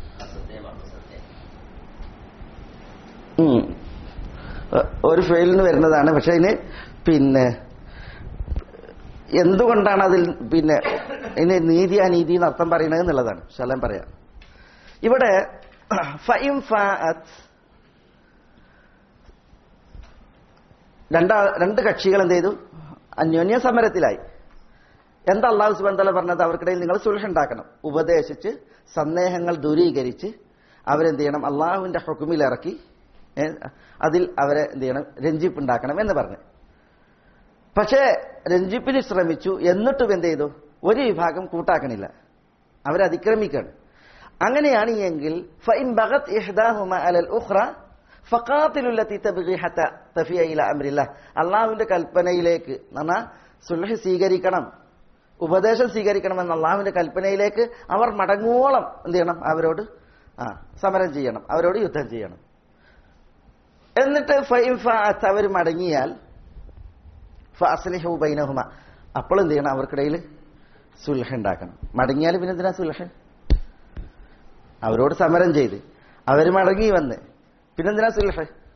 ഉം. ഏ, ഒരു ഫെയിലിന് വരുന്നതാണ് പക്ഷെ അതിന് പിന്നെ എന്തുകൊണ്ടാണ് അതിൽ പിന്നെ ഇതിന് നീതി അനീതി എന്ന് അർത്ഥം പറയുന്നത് എന്നുള്ളതാണ് ശലം പറയാം ഇവിടെ ഫൈം ഫാഅത്ത് രണ്ടാ രണ്ട് കക്ഷികൾ എന്ത് ചെയ്തു അന്യോന്യ സമരത്തിലായി എന്താ അള്ളാഹു സുബന്ധല പറഞ്ഞത് അവർക്കിടയിൽ നിങ്ങൾ സുൽഹ ഉണ്ടാക്കണം ഉപദേശിച്ച് സന്ദേഹങ്ങൾ ദൂരീകരിച്ച് അവരെന്ത് ചെയ്യണം അള്ളാഹുവിന്റെ ഹുക്കുമിലിറക്കി ഏ, അതിൽ അവരെ എന്ത് ചെയ്യണം രഞ്ജിപ്പ് ഉണ്ടാക്കണം എന്ന് പറഞ്ഞു പക്ഷേ രഞ്ജിപ്പിന് ശ്രമിച്ചു എന്നിട്ടും എന്ത് ചെയ്തു ഒരു വിഭാഗം കൂട്ടാക്കണില്ല അവരതിക്രമിക്കാണ് അങ്ങനെയാണ് എങ്കിൽ ഫൈൻ ബഗത് ഇഹ്ദാഹുമ അലൽ ഉഖ്റ ഫഖാത്തിലുല്ലത്തി തബ്ഗി ഹത്ത തഫിയ ഇല അംരില്ല അള്ളാഹുവിന്റെ കൽപ്പനയിലേക്ക് എന്നാ സുൽഹ് സ്വീകരിക്കണം ഉപദേശം സ്വീകരിക്കണമെന്ന അള്ളാഹുവിന്റെ കൽപ്പനയിലേക്ക് അവർ മടങ്ങുവോളം എന്ത് ചെയ്യണം അവരോട് ആ സമരം ചെയ്യണം അവരോട് യുദ്ധം ചെയ്യണം എന്നിട്ട് ഫൈൻ ഫാഅത്ത് അവർ മടങ്ങിയാൽ ഫഅസ്ലിഹു ബൈനഹുമ അപ്പോൾ എന്ത് ചെയ്യണം അവർക്കിടയിൽ സുൽഹ ഉണ്ടാക്കണം മടങ്ങിയാൽ പിന്നെ എന്തിനാ സുൽഹ അവരോട് സമരം ചെയ്ത് അവർ മടങ്ങി വന്ന് പിന്നെന്തിനാ സുൽഹ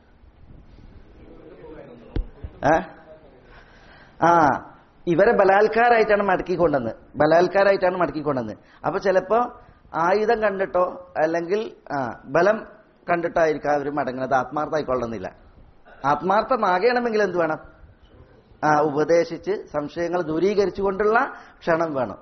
ഏ? ആ ഇവരെ ബലാത്കാരായിട്ടാണ് മടക്കിക്കൊണ്ടെന്ന് ബലാത്കാരായിട്ടാണ് മടക്കിക്കൊണ്ടെന്ന് അപ്പൊ ചിലപ്പോ ആയുധം കണ്ടിട്ടോ അല്ലെങ്കിൽ ആ ബലം കണ്ടിട്ടായിരിക്കും അവർ മടങ്ങുന്നത് ആത്മാർത്ഥമായിക്കൊള്ളുന്നില്ല ആത്മാർത്ഥമാകണമെങ്കിൽ എന്ത് വേണം ആ ഉപദേശിച്ച് സംശയങ്ങൾ ദൂരീകരിച്ചുകൊണ്ടുള്ള ക്ഷണം വേണം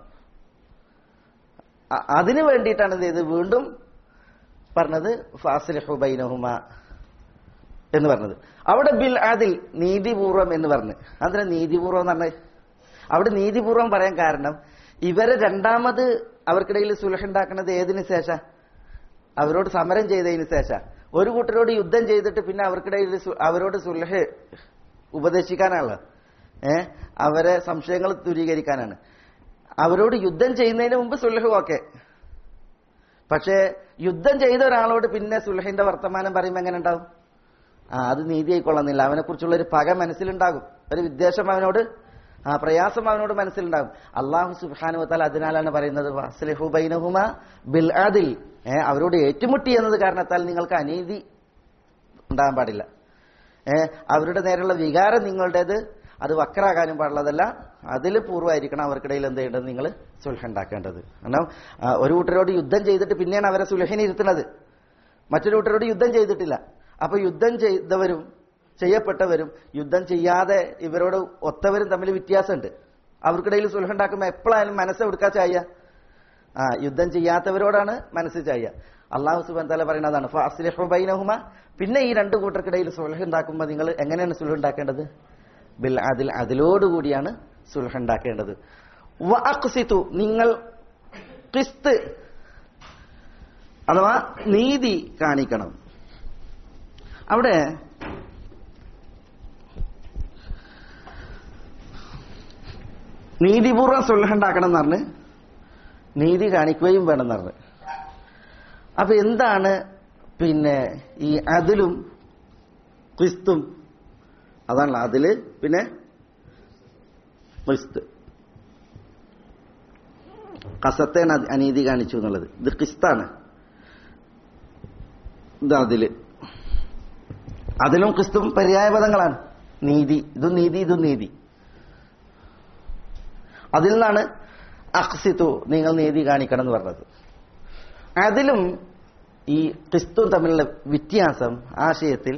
അ- അതിനു വേണ്ടിയിട്ടാണ് എന്ത് ചെയ്തത് വീണ്ടും പറഞ്ഞത് ഫാസിലഹു ബൈനഹുമ എന്ന് പറഞ്ഞത് അവിടെ ബിൽ അതിൽ നീതിപൂർവം എന്ന് പറഞ്ഞ് അതിനെ നീതിപൂർവം എന്ന് പറഞ്ഞത് അവിടെ നീതിപൂർവം പറയാൻ കാരണം ഇവരെ രണ്ടാമത് അവർക്കിടയിൽ സുലഹ ഉണ്ടാക്കുന്നത് ഏതിനു ശേഷം അവരോട് സമരം ചെയ്തതിന് ശേഷം ഒരു കൂട്ടരോട് യുദ്ധം ചെയ്തിട്ട് പിന്നെ അവർക്കിടയിൽ സു- അവരോട് സുലഹ ഉപദേശിക്കാനാണല്ലോ ഏ അവരെ സംശയങ്ങൾ ദൂരീകരിക്കാനാണ് അവരോട് യുദ്ധം ചെയ്യുന്നതിന് മുമ്പ് സുലഹ് ഓക്കെ പക്ഷേ യുദ്ധം ചെയ്ത ഒരാളോട് പിന്നെ സുലഹിന്റെ വർത്തമാനം പറയുമ്പോൾ എങ്ങനെ ഉണ്ടാവും ആ അത് നീതി ആയിക്കൊള്ളുന്നില്ല അവനെ കുറിച്ചുള്ള ഒരു പക മനസ്സിലുണ്ടാകും ഒരു വിദ്വേഷം അവനോട് ആ പ്രയാസം അവനോട് മനസ്സിലുണ്ടാകും അള്ളാഹു സുബാനു താൽ അതിനാലാണ് പറയുന്നത് വസ്ലിഹു ബൈനഹുമ ബിൽ അതിൽ ഏ അവരോട് ഏറ്റുമുട്ടി എന്നത് കാരണത്താൽ നിങ്ങൾക്ക് അനീതി ഉണ്ടാകാൻ പാടില്ല ഏ അവരുടെ നേരെയുള്ള വികാരം നിങ്ങളുടേത് അത് വക്രാകാനും പാടുള്ളതല്ല അതിൽ പൂർവ്വമായിരിക്കണം അവർക്കിടയിൽ എന്ത് ചെയ്യേണ്ടത് നിങ്ങൾ സുൽഹ ഉണ്ടാക്കേണ്ടത് കാരണം ആ, ഒരു കൂട്ടരോട് യുദ്ധം ചെയ്തിട്ട് പിന്നെയാണ് അവരെ സുലഹിനെ ഇരുത്തുന്നത് മറ്റൊരു കൂട്ടരോട് യുദ്ധം ചെയ്തിട്ടില്ല അപ്പൊ യുദ്ധം ചെയ്തവരും ചെയ്യപ്പെട്ടവരും യുദ്ധം ചെയ്യാതെ ഇവരോട് ഒത്തവരും തമ്മിൽ വ്യത്യാസമുണ്ട് അവർക്കിടയിൽ സുലഹ ഉണ്ടാക്കുമ്പോൾ എപ്പോഴായാലും മനസ്സ് എടുക്കാ ചായ ആ യുദ്ധം ചെയ്യാത്തവരോടാണ് മനസ്സ് ചായ അള്ളാഹു സുബാൻ തല പറയുന്നതാണ് ഫാസ്ലിഹു ബൈനഹുമ പിന്നെ ഈ രണ്ട് കൂട്ടർക്കിടയിൽ സുലഹ് ഉണ്ടാക്കുമ്പോൾ നിങ്ങൾ എങ്ങനെയാണ് സുലഹ് ഉണ്ടാക്കേണ്ടത് ബിൽ അതിൽ അതിലോടുകൂടിയാണ് സുലഹ് ഉണ്ടാക്കേണ്ടത് വ അഖ്സിതു നിങ്ങൾ ക്രിസ്ത് അഥവാ നീതി കാണിക്കണം അവിടെ നീതിപൂർവ്വം സുൽഹ ഉണ്ടാക്കണം എന്ന് പറഞ്ഞ് നീതി കാണിക്കുകയും വേണം എന്ന് പറഞ്ഞ് അപ്പൊ എന്താണ് പിന്നെ ഈ അതിലും ക്രിസ്തും അതാണല്ലോ അതില് പിന്നെ ക്രിസ്ത് കസത്തേണ് അത് അനീതി കാണിച്ചു എന്നുള്ളത് ഇത് ക്രിസ്താണ് ഇത് അതില് അതിലും ക്രിസ്തും പര്യായ പദങ്ങളാണ് നീതി ഇതും നീതി ഇതും നീതി അതിൽ നിന്നാണ് അക്സിത്തു നിങ്ങൾ നീതി കാണിക്കണം എന്ന് പറഞ്ഞത് അതിലും ഈ ക്രിസ്തു തമ്മിലുള്ള വ്യത്യാസം ആശയത്തിൽ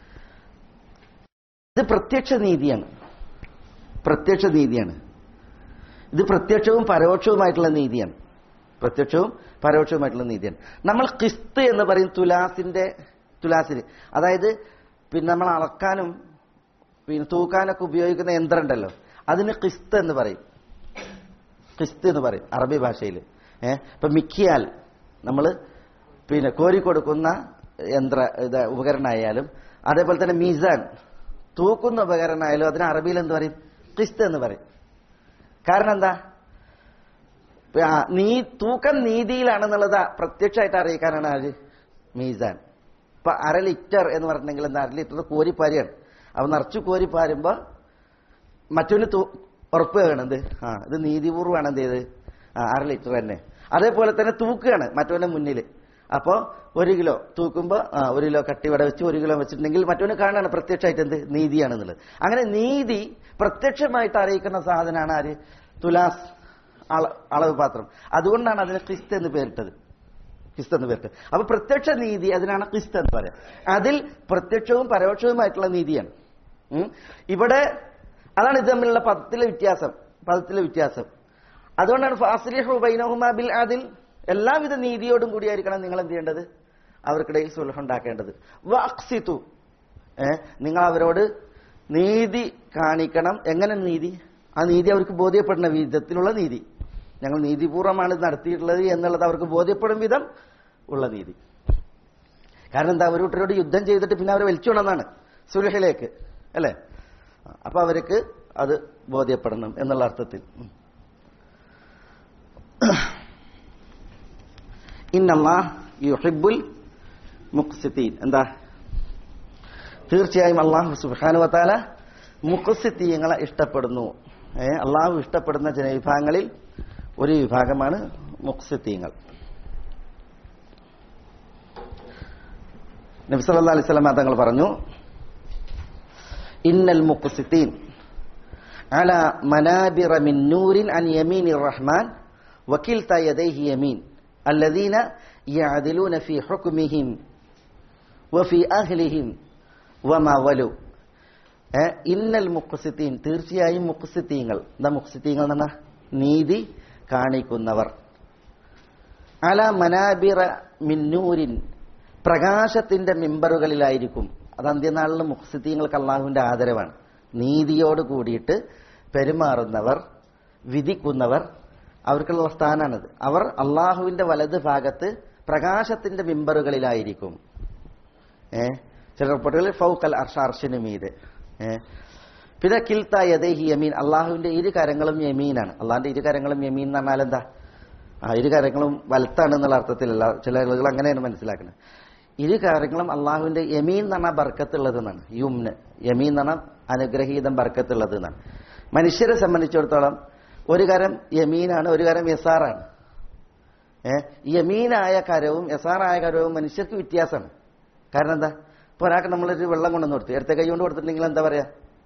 ഇത് പ്രത്യക്ഷ നീതിയാണ് പ്രത്യക്ഷ നീതിയാണ് ഇത് പ്രത്യക്ഷവും പരോക്ഷവുമായിട്ടുള്ള നീതിയാണ് പ്രത്യക്ഷവും പരോക്ഷവുമായിട്ടുള്ള നീതിയാണ് നമ്മൾ ക്രിസ്ത് എന്ന് പറയും തുലാസിന്റെ തുലാസിന് അതായത് പിന്നെ നമ്മൾ അളക്കാനും പിന്നെ തൂക്കാനൊക്കെ ഉപയോഗിക്കുന്ന യന്ത്രം ഉണ്ടല്ലോ അതിന് ക്രിസ്ത് എന്ന് പറയും ക്രിസ്ത് എന്ന് പറയും അറബി ഭാഷയിൽ ഏഹ് ഇപ്പൊ മിക്കിയാൽ നമ്മൾ പിന്നെ കോരിക്കൊടുക്കുന്ന യന്ത്ര ഇത് ഉപകരണമായാലും അതേപോലെ തന്നെ മീസാൻ തൂക്കുന്ന ഉപകരണമായാലും അതിന് അറബിയിൽ എന്ത് പറയും ക്രിസ്ത് എന്ന് പറയും കാരണം എന്താ ആ, നീ തൂക്കം നീതിയിലാണെന്നുള്ളത് പ്രത്യക്ഷമായിട്ട് അറിയിക്കാനാണ് ആര് മീസാൻ ഇപ്പൊ അര ലിറ്റർ എന്ന് പറഞ്ഞിട്ടുണ്ടെങ്കിൽ എന്താ അര ലിറ്റർ കോരിപ്പാരിയാണ് അപ്പൊ നിറച്ചു കോരിപ്പാരുമ്പോ മറ്റൊന്ന് തൂ- ഉറപ്പ് വേണത് ആ ഇത് നീതിപൂർവ്വമാണ് എന്ത് ചെയ്ത് ആ അര ലിറ്റർ തന്നെ അതേപോലെ തന്നെ തൂക്കുകയാണ് മറ്റവന്റെ മുന്നിൽ അപ്പോ ഒരു കിലോ തൂക്കുമ്പോ ആ ഒരു കിലോ കട്ടിവട വെച്ച് ഒരു കിലോ വെച്ചിട്ടുണ്ടെങ്കിൽ മറ്റവന് കാണാണ് പ്രത്യക്ഷമായിട്ട് എന്ത് നീതിയാണെന്നുള്ളത് അങ്ങനെ നീതി പ്രത്യക്ഷമായിട്ട് അറിയിക്കുന്ന സാധനമാണ് ആര് തുലാസ് അള- അളവ് പാത്രം അതുകൊണ്ടാണ് അതിന് ക്രിസ്ത് എന്ന് പേരിട്ടത് ക്രിസ്ത് എന്ന് പേരിട്ടത് അപ്പൊ പ്രത്യക്ഷ നീതി അതിനാണ് ക്രിസ്ത് എന്ന് പറയാം അതിൽ പ്രത്യക്ഷവും പരോക്ഷവുമായിട്ടുള്ള നീതിയാണ് ഉം. ഇവിടെ അതാണ് ഇത് തമ്മിലുള്ള പദത്തിലെ വ്യത്യാസം പദത്തിലെ വ്യത്യാസം അതുകൊണ്ടാണ് ഫാസിലിഹു ബൈനഹുമാ ബിൽ അതിൽ എല്ലാവിധ നീതിയോടും കൂടിയായിരിക്കണം നിങ്ങൾ എന്ത് ചെയ്യേണ്ടത് അവർക്കിടയിൽ സുലഹ ഉണ്ടാക്കേണ്ടത് വക്സിത്തു ഏ നിങ്ങൾ അവരോട് നീതി കാണിക്കണം എങ്ങനെ നീതി ആ നീതി അവർക്ക് ബോധ്യപ്പെടുന്ന വിധത്തിലുള്ള നീതി ഞങ്ങൾ നീതിപൂർവ്വമാണ് ഇത് നടത്തിയിട്ടുള്ളത് എന്നുള്ളത് അവർക്ക് ബോധ്യപ്പെടും വിധം ഉള്ള നീതി കാരണം എന്താ അവരോട്ടരോട് യുദ്ധം ചെയ്തിട്ട് പിന്നെ അവരെ വലിച്ചുകൊണ്ടെന്നാണ് സുലഹിലേക്ക് അല്ലേ അപ്പൊ അവർക്ക് അത് ബോധ്യപ്പെടണം എന്നുള്ള അർത്ഥത്തിൽ ഉം. ഇന്നല്ലാഹ് യുഹിബ്ബുൽ മുഖ്സിത്തീൻ എന്താ തീർച്ചയായും അള്ളാഹു സുബ്ഹാനഹു വതആല മുഖ്സിത്തീങ്ങളെ ഇഷ്ടപ്പെടുന്നു ഏ അള്ളാഹു ഇഷ്ടപ്പെടുന്ന ജനവിഭാഗങ്ങളിൽ ഒരു വിഭാഗമാണ് മുഖ്സിത്തീങ്ങൾ നബി സല്ലല്ലാഹു അലൈഹി വസല്ലം തങ്ങൾ പറഞ്ഞു ഇന്നൽ മുഖ്സിത്തീൻ അല മനാബിറ മിൻ നൂരിൻ അൻ യമീനിർ റഹ്മാൻ വകിൽത യദൈഹി യമീൻ الذين يعدلون في حكمهم وفي أهلهم وما ولوا ഏ, ഇന്നൽ മുഖ്സിത്തീൻ തീർച്ചയായും മുഖ്സിത്തീങ്ങൾ എന്താ മുഖ്സിത്തീങ്ങൾ എന്ന് പറഞ്ഞാൽ നീതി കാണിക്കുന്നവർ അല മനാബിറ മിന്നൂരിൻ പ്രകാശത്തിന്റെ മിമ്പറുകളിലായിരിക്കും അത് അന്ത്യനാളിൽ മുഖ്സിത്തീങ്ങൾക്ക് അള്ളാഹുവിന്റെ ആദരവാണ് നീതിയോട് കൂടിയിട്ട് പെരുമാറുന്നവർ വിധിക്കുന്നവർ അവർക്കുള്ള സ്ഥാനാണിത് അവർ അള്ളാഹുവിന്റെ വലത് ഭാഗത്ത് പ്രകാശത്തിന്റെ മിമ്പറുകളിലായിരിക്കും ഏ ചില റിപ്പോർട്ടുകളിൽ ഫൗക്കൽ അർഷാർഷിന് മീത് ഏ പിന്നെ കിൽത്ത യദേഹി യമീൻ അള്ളാഹുവിന്റെ ഇരു കരങ്ങളും യമീനാണ് അള്ളാഹിന്റെ ഇരു കരങ്ങളും യമീൻ എന്ന് പറഞ്ഞാൽ എന്താ ആ ഇരു കരങ്ങളും വലത്താണ് എന്നുള്ള അർത്ഥത്തിലല്ല ചില ആളുകൾ അങ്ങനെയാണ് മനസ്സിലാക്കുന്നത് ഇരു കാര്യങ്ങളും അള്ളാഹുവിന്റെ യമീൻ എന്ന് പറഞ്ഞാൽ ബർക്കത്തുള്ളത് എന്നാണ് യുംന് യമീൻ എന്ന് പറഞ്ഞാൽ അനുഗ്രഹീതം ബർക്കത്തുള്ളത് എന്നാണ് മനുഷ്യരെ സംബന്ധിച്ചിടത്തോളം ഒരു കരം യമീനാണ് ഒരു കരം യസാറാണ് ഏഹ് യമീനായ കരവും യസാറായ കരവും മനുഷ്യർക്ക് വ്യത്യാസമാണ് കാരണം എന്താ ഇപ്പൊ ഒരാൾക്ക് നമ്മളൊരു വെള്ളം കൊണ്ടുവന്ന് കൊടുത്തു ഇടത്തെ കൈ കൊണ്ട് കൊടുത്തിട്ടുണ്ടെങ്കിൽ എന്താ പറയാ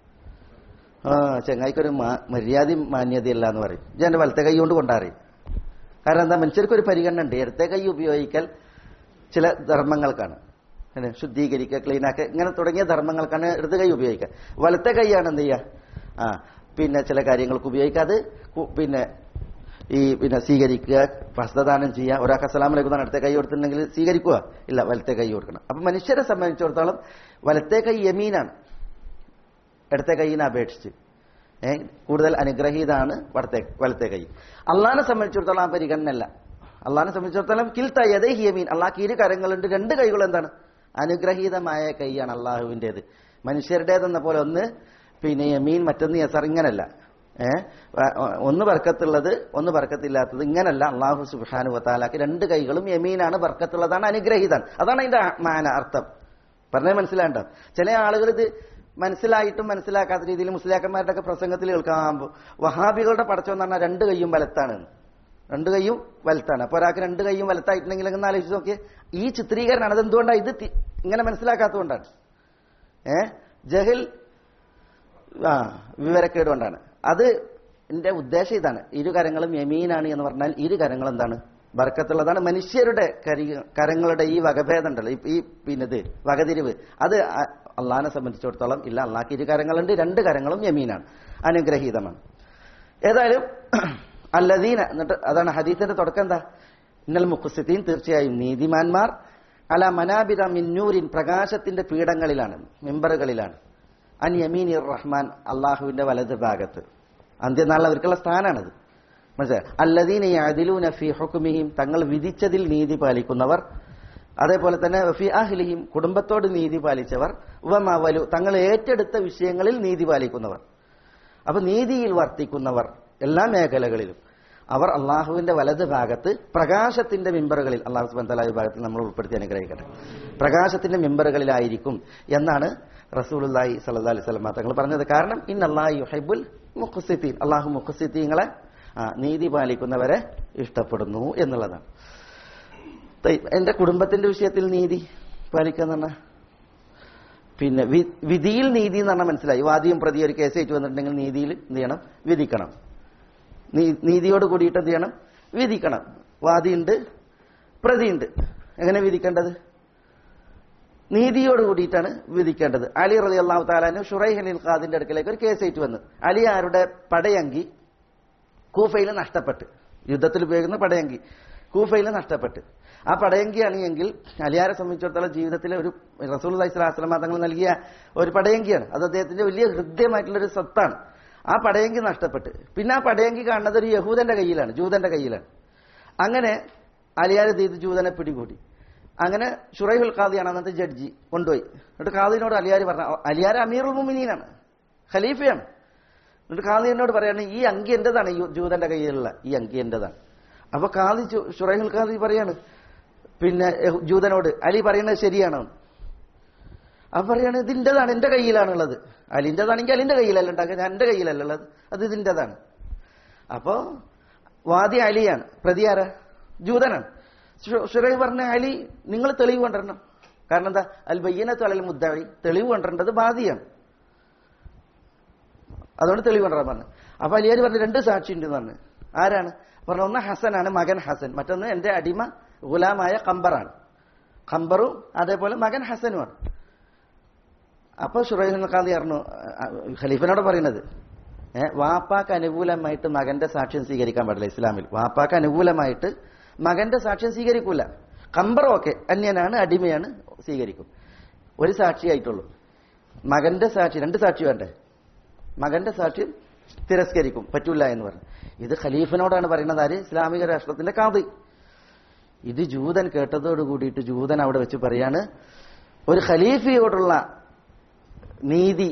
ആ ചെങ്ങായിക്കൊരു മാ- മര്യാദയും മാന്യതയല്ല എന്ന് പറയും ഇത് എന്റെ വലത്തെ കൈ കൊണ്ട് കൊണ്ടാറിയും കാരണം എന്താ മനുഷ്യർക്ക് ഒരു പരിഗണന ഉണ്ട് ഇടത്തെ കൈ ഉപയോഗിക്കൽ ചില ധർമ്മങ്ങൾക്കാണ് പിന്നെ ശുദ്ധീകരിക്കുക ക്ലീനാക്കുക ഇങ്ങനെ തുടങ്ങിയ ധർമ്മങ്ങൾക്കാണ് ഇടത് കൈ ഉപയോഗിക്കുക വലത്തെ കൈയാണ് എന്ത് ചെയ്യുക ആ പിന്നെ ചില കാര്യങ്ങൾക്ക് ഉപയോഗിക്കുക അത് കു- പിന്നെ ഈ പിന്നെ സ്വീകരിക്കുക ഹസ്തദാനം ചെയ്യുക ഒരാൾക്ക് അസ്സലാം വലൈക്കും അടുത്ത കൈ കൊടുത്തിട്ടുണ്ടെങ്കിൽ സ്വീകരിക്കുക ഇല്ല വലത്തെ കൈ കൊടുക്കണം അപ്പൊ മനുഷ്യരെ സംബന്ധിച്ചിടത്തോളം വലത്തെ കൈ യമീനാണ് ഇടത്തെ കൈയിനെ അപേക്ഷിച്ച് ഏ കൂടുതൽ അനുഗ്രഹീതാണ് വലത്തെ വലത്തെ കൈ അള്ളാഹിനെ സംബന്ധിച്ചിടത്തോളം ആ പരിഗണനയല്ല അള്ളാഹിനെ സംബന്ധിച്ചിടത്തോളം കിൽത്ത യദൈഹി യമീൻ അള്ളാഹ്ക്ക് ഇരു കരങ്ങളുണ്ട് രണ്ട് കൈകൾ എന്താണ് അനുഗ്രഹീതമായ കൈയാണ് അള്ളാഹുവിൻ്റെത് മനുഷ്യരുടേതെന്ന പോലെ ഒന്ന് പിന്നെ യമീൻ മറ്റൊന്ന് യസർ ഇങ്ങനല്ല ഏ വ- ഒന്ന് ബർക്കത്തുള്ളത് ഒന്ന് ബർക്കത്തില്ലാത്തത് ഇങ്ങനല്ല അള്ളാഹു സുബാനു വത്താലാക്ക് രണ്ട് കൈകളും യമീനാണ് ബർക്കത്തുള്ളതാണ് അനുഗ്രഹീതാണ് അതാണ് അതിന്റെ മാന അർത്ഥം പറഞ്ഞാൽ മനസ്സിലാണ്ടോ ചില ആളുകൾ ഇത് മനസ്സിലായിട്ടും മനസ്സിലാക്കാത്ത രീതിയിൽ മുസ്ലിയാക്കന്മാരുടെ ഒക്കെ പ്രസംഗത്തിൽ കേൾക്കാം വഹാബികളുടെ പടച്ചം എന്ന് പറഞ്ഞാൽ രണ്ട് കൈയും വലത്താണ് രണ്ട് കൈയും വലത്താണ് അപ്പൊ ഒരാൾക്ക് രണ്ട് കൈയും വലത്തായിട്ടുണ്ടെങ്കിൽ ഒന്ന് ആലോചിച്ച് നോക്കിയേ ഈ ചിത്രീകരണമാണ് അത് എന്തുകൊണ്ടാണ് ഇത് തി- ഇങ്ങനെ മനസ്സിലാക്കാത്തതുകൊണ്ടാണ് ഏ ജഹിൽ ആ വിവരക്കേട് കൊണ്ടാണ് അത് എന്റെ ഉദ്ദേശം ഇതാണ് ഇരു കരങ്ങളും യമീനാണ് എന്ന് പറഞ്ഞാൽ ഇരു കരങ്ങൾ എന്താണ് ബർക്കത്തുള്ളതാണ് മനുഷ്യരുടെ കരി- കരങ്ങളുടെ ഈ വകഭേദം ഉണ്ടല്ലോ ഈ- ഈ പിന്നത് വകതിരിവ് അത് അ- അള്ളാഹിനെ സംബന്ധിച്ചിടത്തോളം ഇല്ല അള്ളാഹ്ക്ക് ഇരു കരങ്ങളുണ്ട് രണ്ട് കരങ്ങളും യമീനാണ് അനുഗ്രഹീതമാണ് ഏതായാലും അല്ലദീന എന്നിട്ട് അതാണ് ഹദീസിന്റെ തുടക്കം എന്താ ഇന്നൽ മുഖസിദ്ദീൻ തീർച്ചയായും നീതിമാന്മാർ അല മനാബിദ മിന്നൂരിൻ പ്രകാശത്തിന്റെ പീഠങ്ങളിലാണ് മെമ്പറുകളിലാണ് അൻ യമീൻ റഹ്മാൻ അള്ളാഹുവിന്റെ വലത് ഭാഗത്ത് അന്ത്യനാളിൽ അവർക്കുള്ള സ്ഥാനാണത് മനസ്സിലായി അല്ലദീന യഅദിലൂന ഫീ ഹുക്മിഹിം തങ്ങൾ വിധിച്ചതിൽ നീതി പാലിക്കുന്നവർ അതേപോലെ തന്നെ ഫി അഹ്ലിഹിം കുടുംബത്തോട് നീതി പാലിച്ചവർ വമവലു തങ്ങൾ ഏറ്റെടുത്ത വിഷയങ്ങളിൽ നീതി പാലിക്കുന്നവർ അപ്പൊ നീതിയിൽ വർത്തിക്കുന്നവർ എല്ലാ മേഖലകളിലും അവർ അള്ളാഹുവിന്റെ വലത് ഭാഗത്ത് പ്രകാശത്തിന്റെ മിമ്പറുകളിൽ അള്ളാഹു സുബാൻ തല വിഭാഗത്തിൽ നമ്മൾ ഉൾപ്പെടുത്തി അനുഗ്രഹിക്കട്ടെ പ്രകാശത്തിന്റെ മിമ്പറുകളിലായിരിക്കും എന്നാണ് റസൂലുല്ലാഹി സല്ലാ അലൈഹി സ്വലമ തങ്ങൾ പറഞ്ഞത് കാരണം ഇൻ അള്ളാഹി യുഹൈബുൽ മുഖസിത്തീൻ അള്ളാഹു മുഖസിത്തീങ്ങളെ ആ, നീതി പാലിക്കുന്നവരെ ഇഷ്ടപ്പെടുന്നു എന്നുള്ളതാണ് തയ്യ്. എന്റെ കുടുംബത്തിന്റെ വിഷയത്തിൽ നീതി പാലിക്കുക എന്ന് പറഞ്ഞാൽ പിന്നെ വി- വിധിയിൽ നീതി എന്ന് പറഞ്ഞാൽ മനസ്സിലായി വാദിയും പ്രതിയും ഒരു കേസ് ഏറ്റു വന്നിട്ടുണ്ടെങ്കിൽ നീതിയിൽ എന്ത് ചെയ്യണം വിധിക്കണം നീ- നീതിയോട് കൂടിയിട്ട് എന്ത് ചെയ്യണം വിധിക്കണം വാദിയുണ്ട് പ്രതിയുണ്ട് എങ്ങനെ വിധിക്കേണ്ടത് നീതിയോട് കൂടിയിട്ടാണ് വിധിക്കേണ്ടത് അലി റലി അള്ളാഹു താലാനും ഷുറൈഹ് അലിൽ ഖാദിന്റെ അടുക്കലേക്ക് ഒരു കേസ് ഏറ്റു വന്നു അലി ആരുടെ പടയങ്കി കൂഫയിൽ നഷ്ടപ്പെട്ട് യുദ്ധത്തിൽ ഉപയോഗിക്കുന്ന പടയങ്കി കൂഫയിൽ നഷ്ടപ്പെട്ട് ആ പടയങ്കിയാണ് എങ്കിൽ അലിയാരെ സംബന്ധിച്ചിടത്തോളം ജീവിതത്തിലെ ഒരു റസൂൽ അലൈഹിസ്ലാം തങ്ങൾ നൽകിയ ഒരു പടയങ്കിയാണ് അത് അദ്ദേഹത്തിന്റെ വലിയ ഹൃദ്യമായിട്ടുള്ള ഒരു സ്വത്താണ് ആ പടയങ്കി നഷ്ടപ്പെട്ട് പിന്നെ ആ പടയങ്കി കാണുന്നത് ഒരു യഹൂദന്റെ കയ്യിലാണ് ജൂതന്റെ കയ്യിലാണ് അങ്ങനെ അലിയാരെ ചെയ്ത് ജൂതനെ പിടികൂടി അങ്ങനെ ഷുറൈഹുൽ ഖാദിയാണ് അന്നത്തെ ജഡ്ജി കൊണ്ടുപോയി എന്നിട്ട് ഖാദിനോട് അലിയാർ പറഞ്ഞ അലിയാർ അമീറുൽ മുമിനീനാണ് ഖലീഫയാണ് എന്നിട്ട് ഖാദി എന്നോട് പറയാണ് ഈ അങ്കി എന്റേതാണ് ഈ ജൂതന്റെ കയ്യിലുള്ള ഈ അങ്കി എന്റേതാണ് അപ്പൊ ഖാദി ചു- ഷുറൈഹുൽ ഖാദി പറയാണ് പിന്നെ യഹു- ജൂതനോട് അലി പറയുന്നത് ശരിയാണോ അപ്പൊ പറയാണ് ഇതിന്റേതാണ് എന്റെ കയ്യിലാണുള്ളത് അലിന്റേതാണെങ്കിൽ അലിന്റെ കയ്യിലല്ല ഉണ്ടാക്കുക ഞാൻ എന്റെ കയ്യിലല്ല ഉള്ളത് അത് ഇതിന്റേതാണ് അപ്പോ വാദി അലിയാണ് പ്രതി ആരാ ജൂതനാണ് ഷു- ഷുറൈഹ് പറഞ്ഞ അലി നിങ്ങൾ തെളിവ് കൊണ്ടുവരണം കാരണം എന്താ അൽ ബയ്യനത്ത് അലൽ മുദ്ദാഴി തെളിവ് കൊണ്ടുവരേണ്ടത് ബാദിയാണ് അതുകൊണ്ട് തെളിവ് കൊണ്ടുവരാൻ പറഞ്ഞു അപ്പൊ അലിയാർ പറഞ്ഞു രണ്ട് സാക്ഷി ഉണ്ട് പറഞ്ഞു ആരാണ് പറഞ്ഞു ഒന്ന് ഹസനാണ് മകൻ ഹസൻ മറ്റൊന്ന് എന്റെ അടിമ ഗുലാമായ കമ്പറാണ് ഖംബറും അതേപോലെ മകൻ ഹസനുമാണ് അപ്പൊ ഷുറൈഹ് ഖാദി പറഞ്ഞു അഹ് ഖലീഫിനോട് പറയുന്നത് ഏഹ് വാപ്പാക്ക് അനുകൂലമായിട്ട് മകന്റെ സാക്ഷ്യം സ്വീകരിക്കാൻ പാടില്ല ഇസ്ലാമിൽ വാപ്പാക്ക് അനുകൂലമായിട്ട് മകന്റെ സാക്ഷ്യം സ്വീകരിക്കൂല ഖംബർ ഓക്കെ അന്യനാണ് അടിമയാണ് സ്വീകരിക്കും ഒരു സാക്ഷിയായിട്ടുള്ളൂ മകന്റെ സാക്ഷി രണ്ട് സാക്ഷി വേണ്ടേ മകന്റെ സാക്ഷ്യം തിരസ്കരിക്കും പറ്റൂല എന്ന് പറഞ്ഞു ഇത് ഖലീഫിനോടാണ് പറയുന്നത് ആര് ഇസ്ലാമിക രാഷ്ട്രത്തിന്റെ കാതി ഇത് ജൂതൻ കേട്ടതോട് കൂടിയിട്ട് ജൂതൻ അവിടെ വെച്ച് പറയാണ് ഒരു ഖലീഫയോടുള്ള നീതി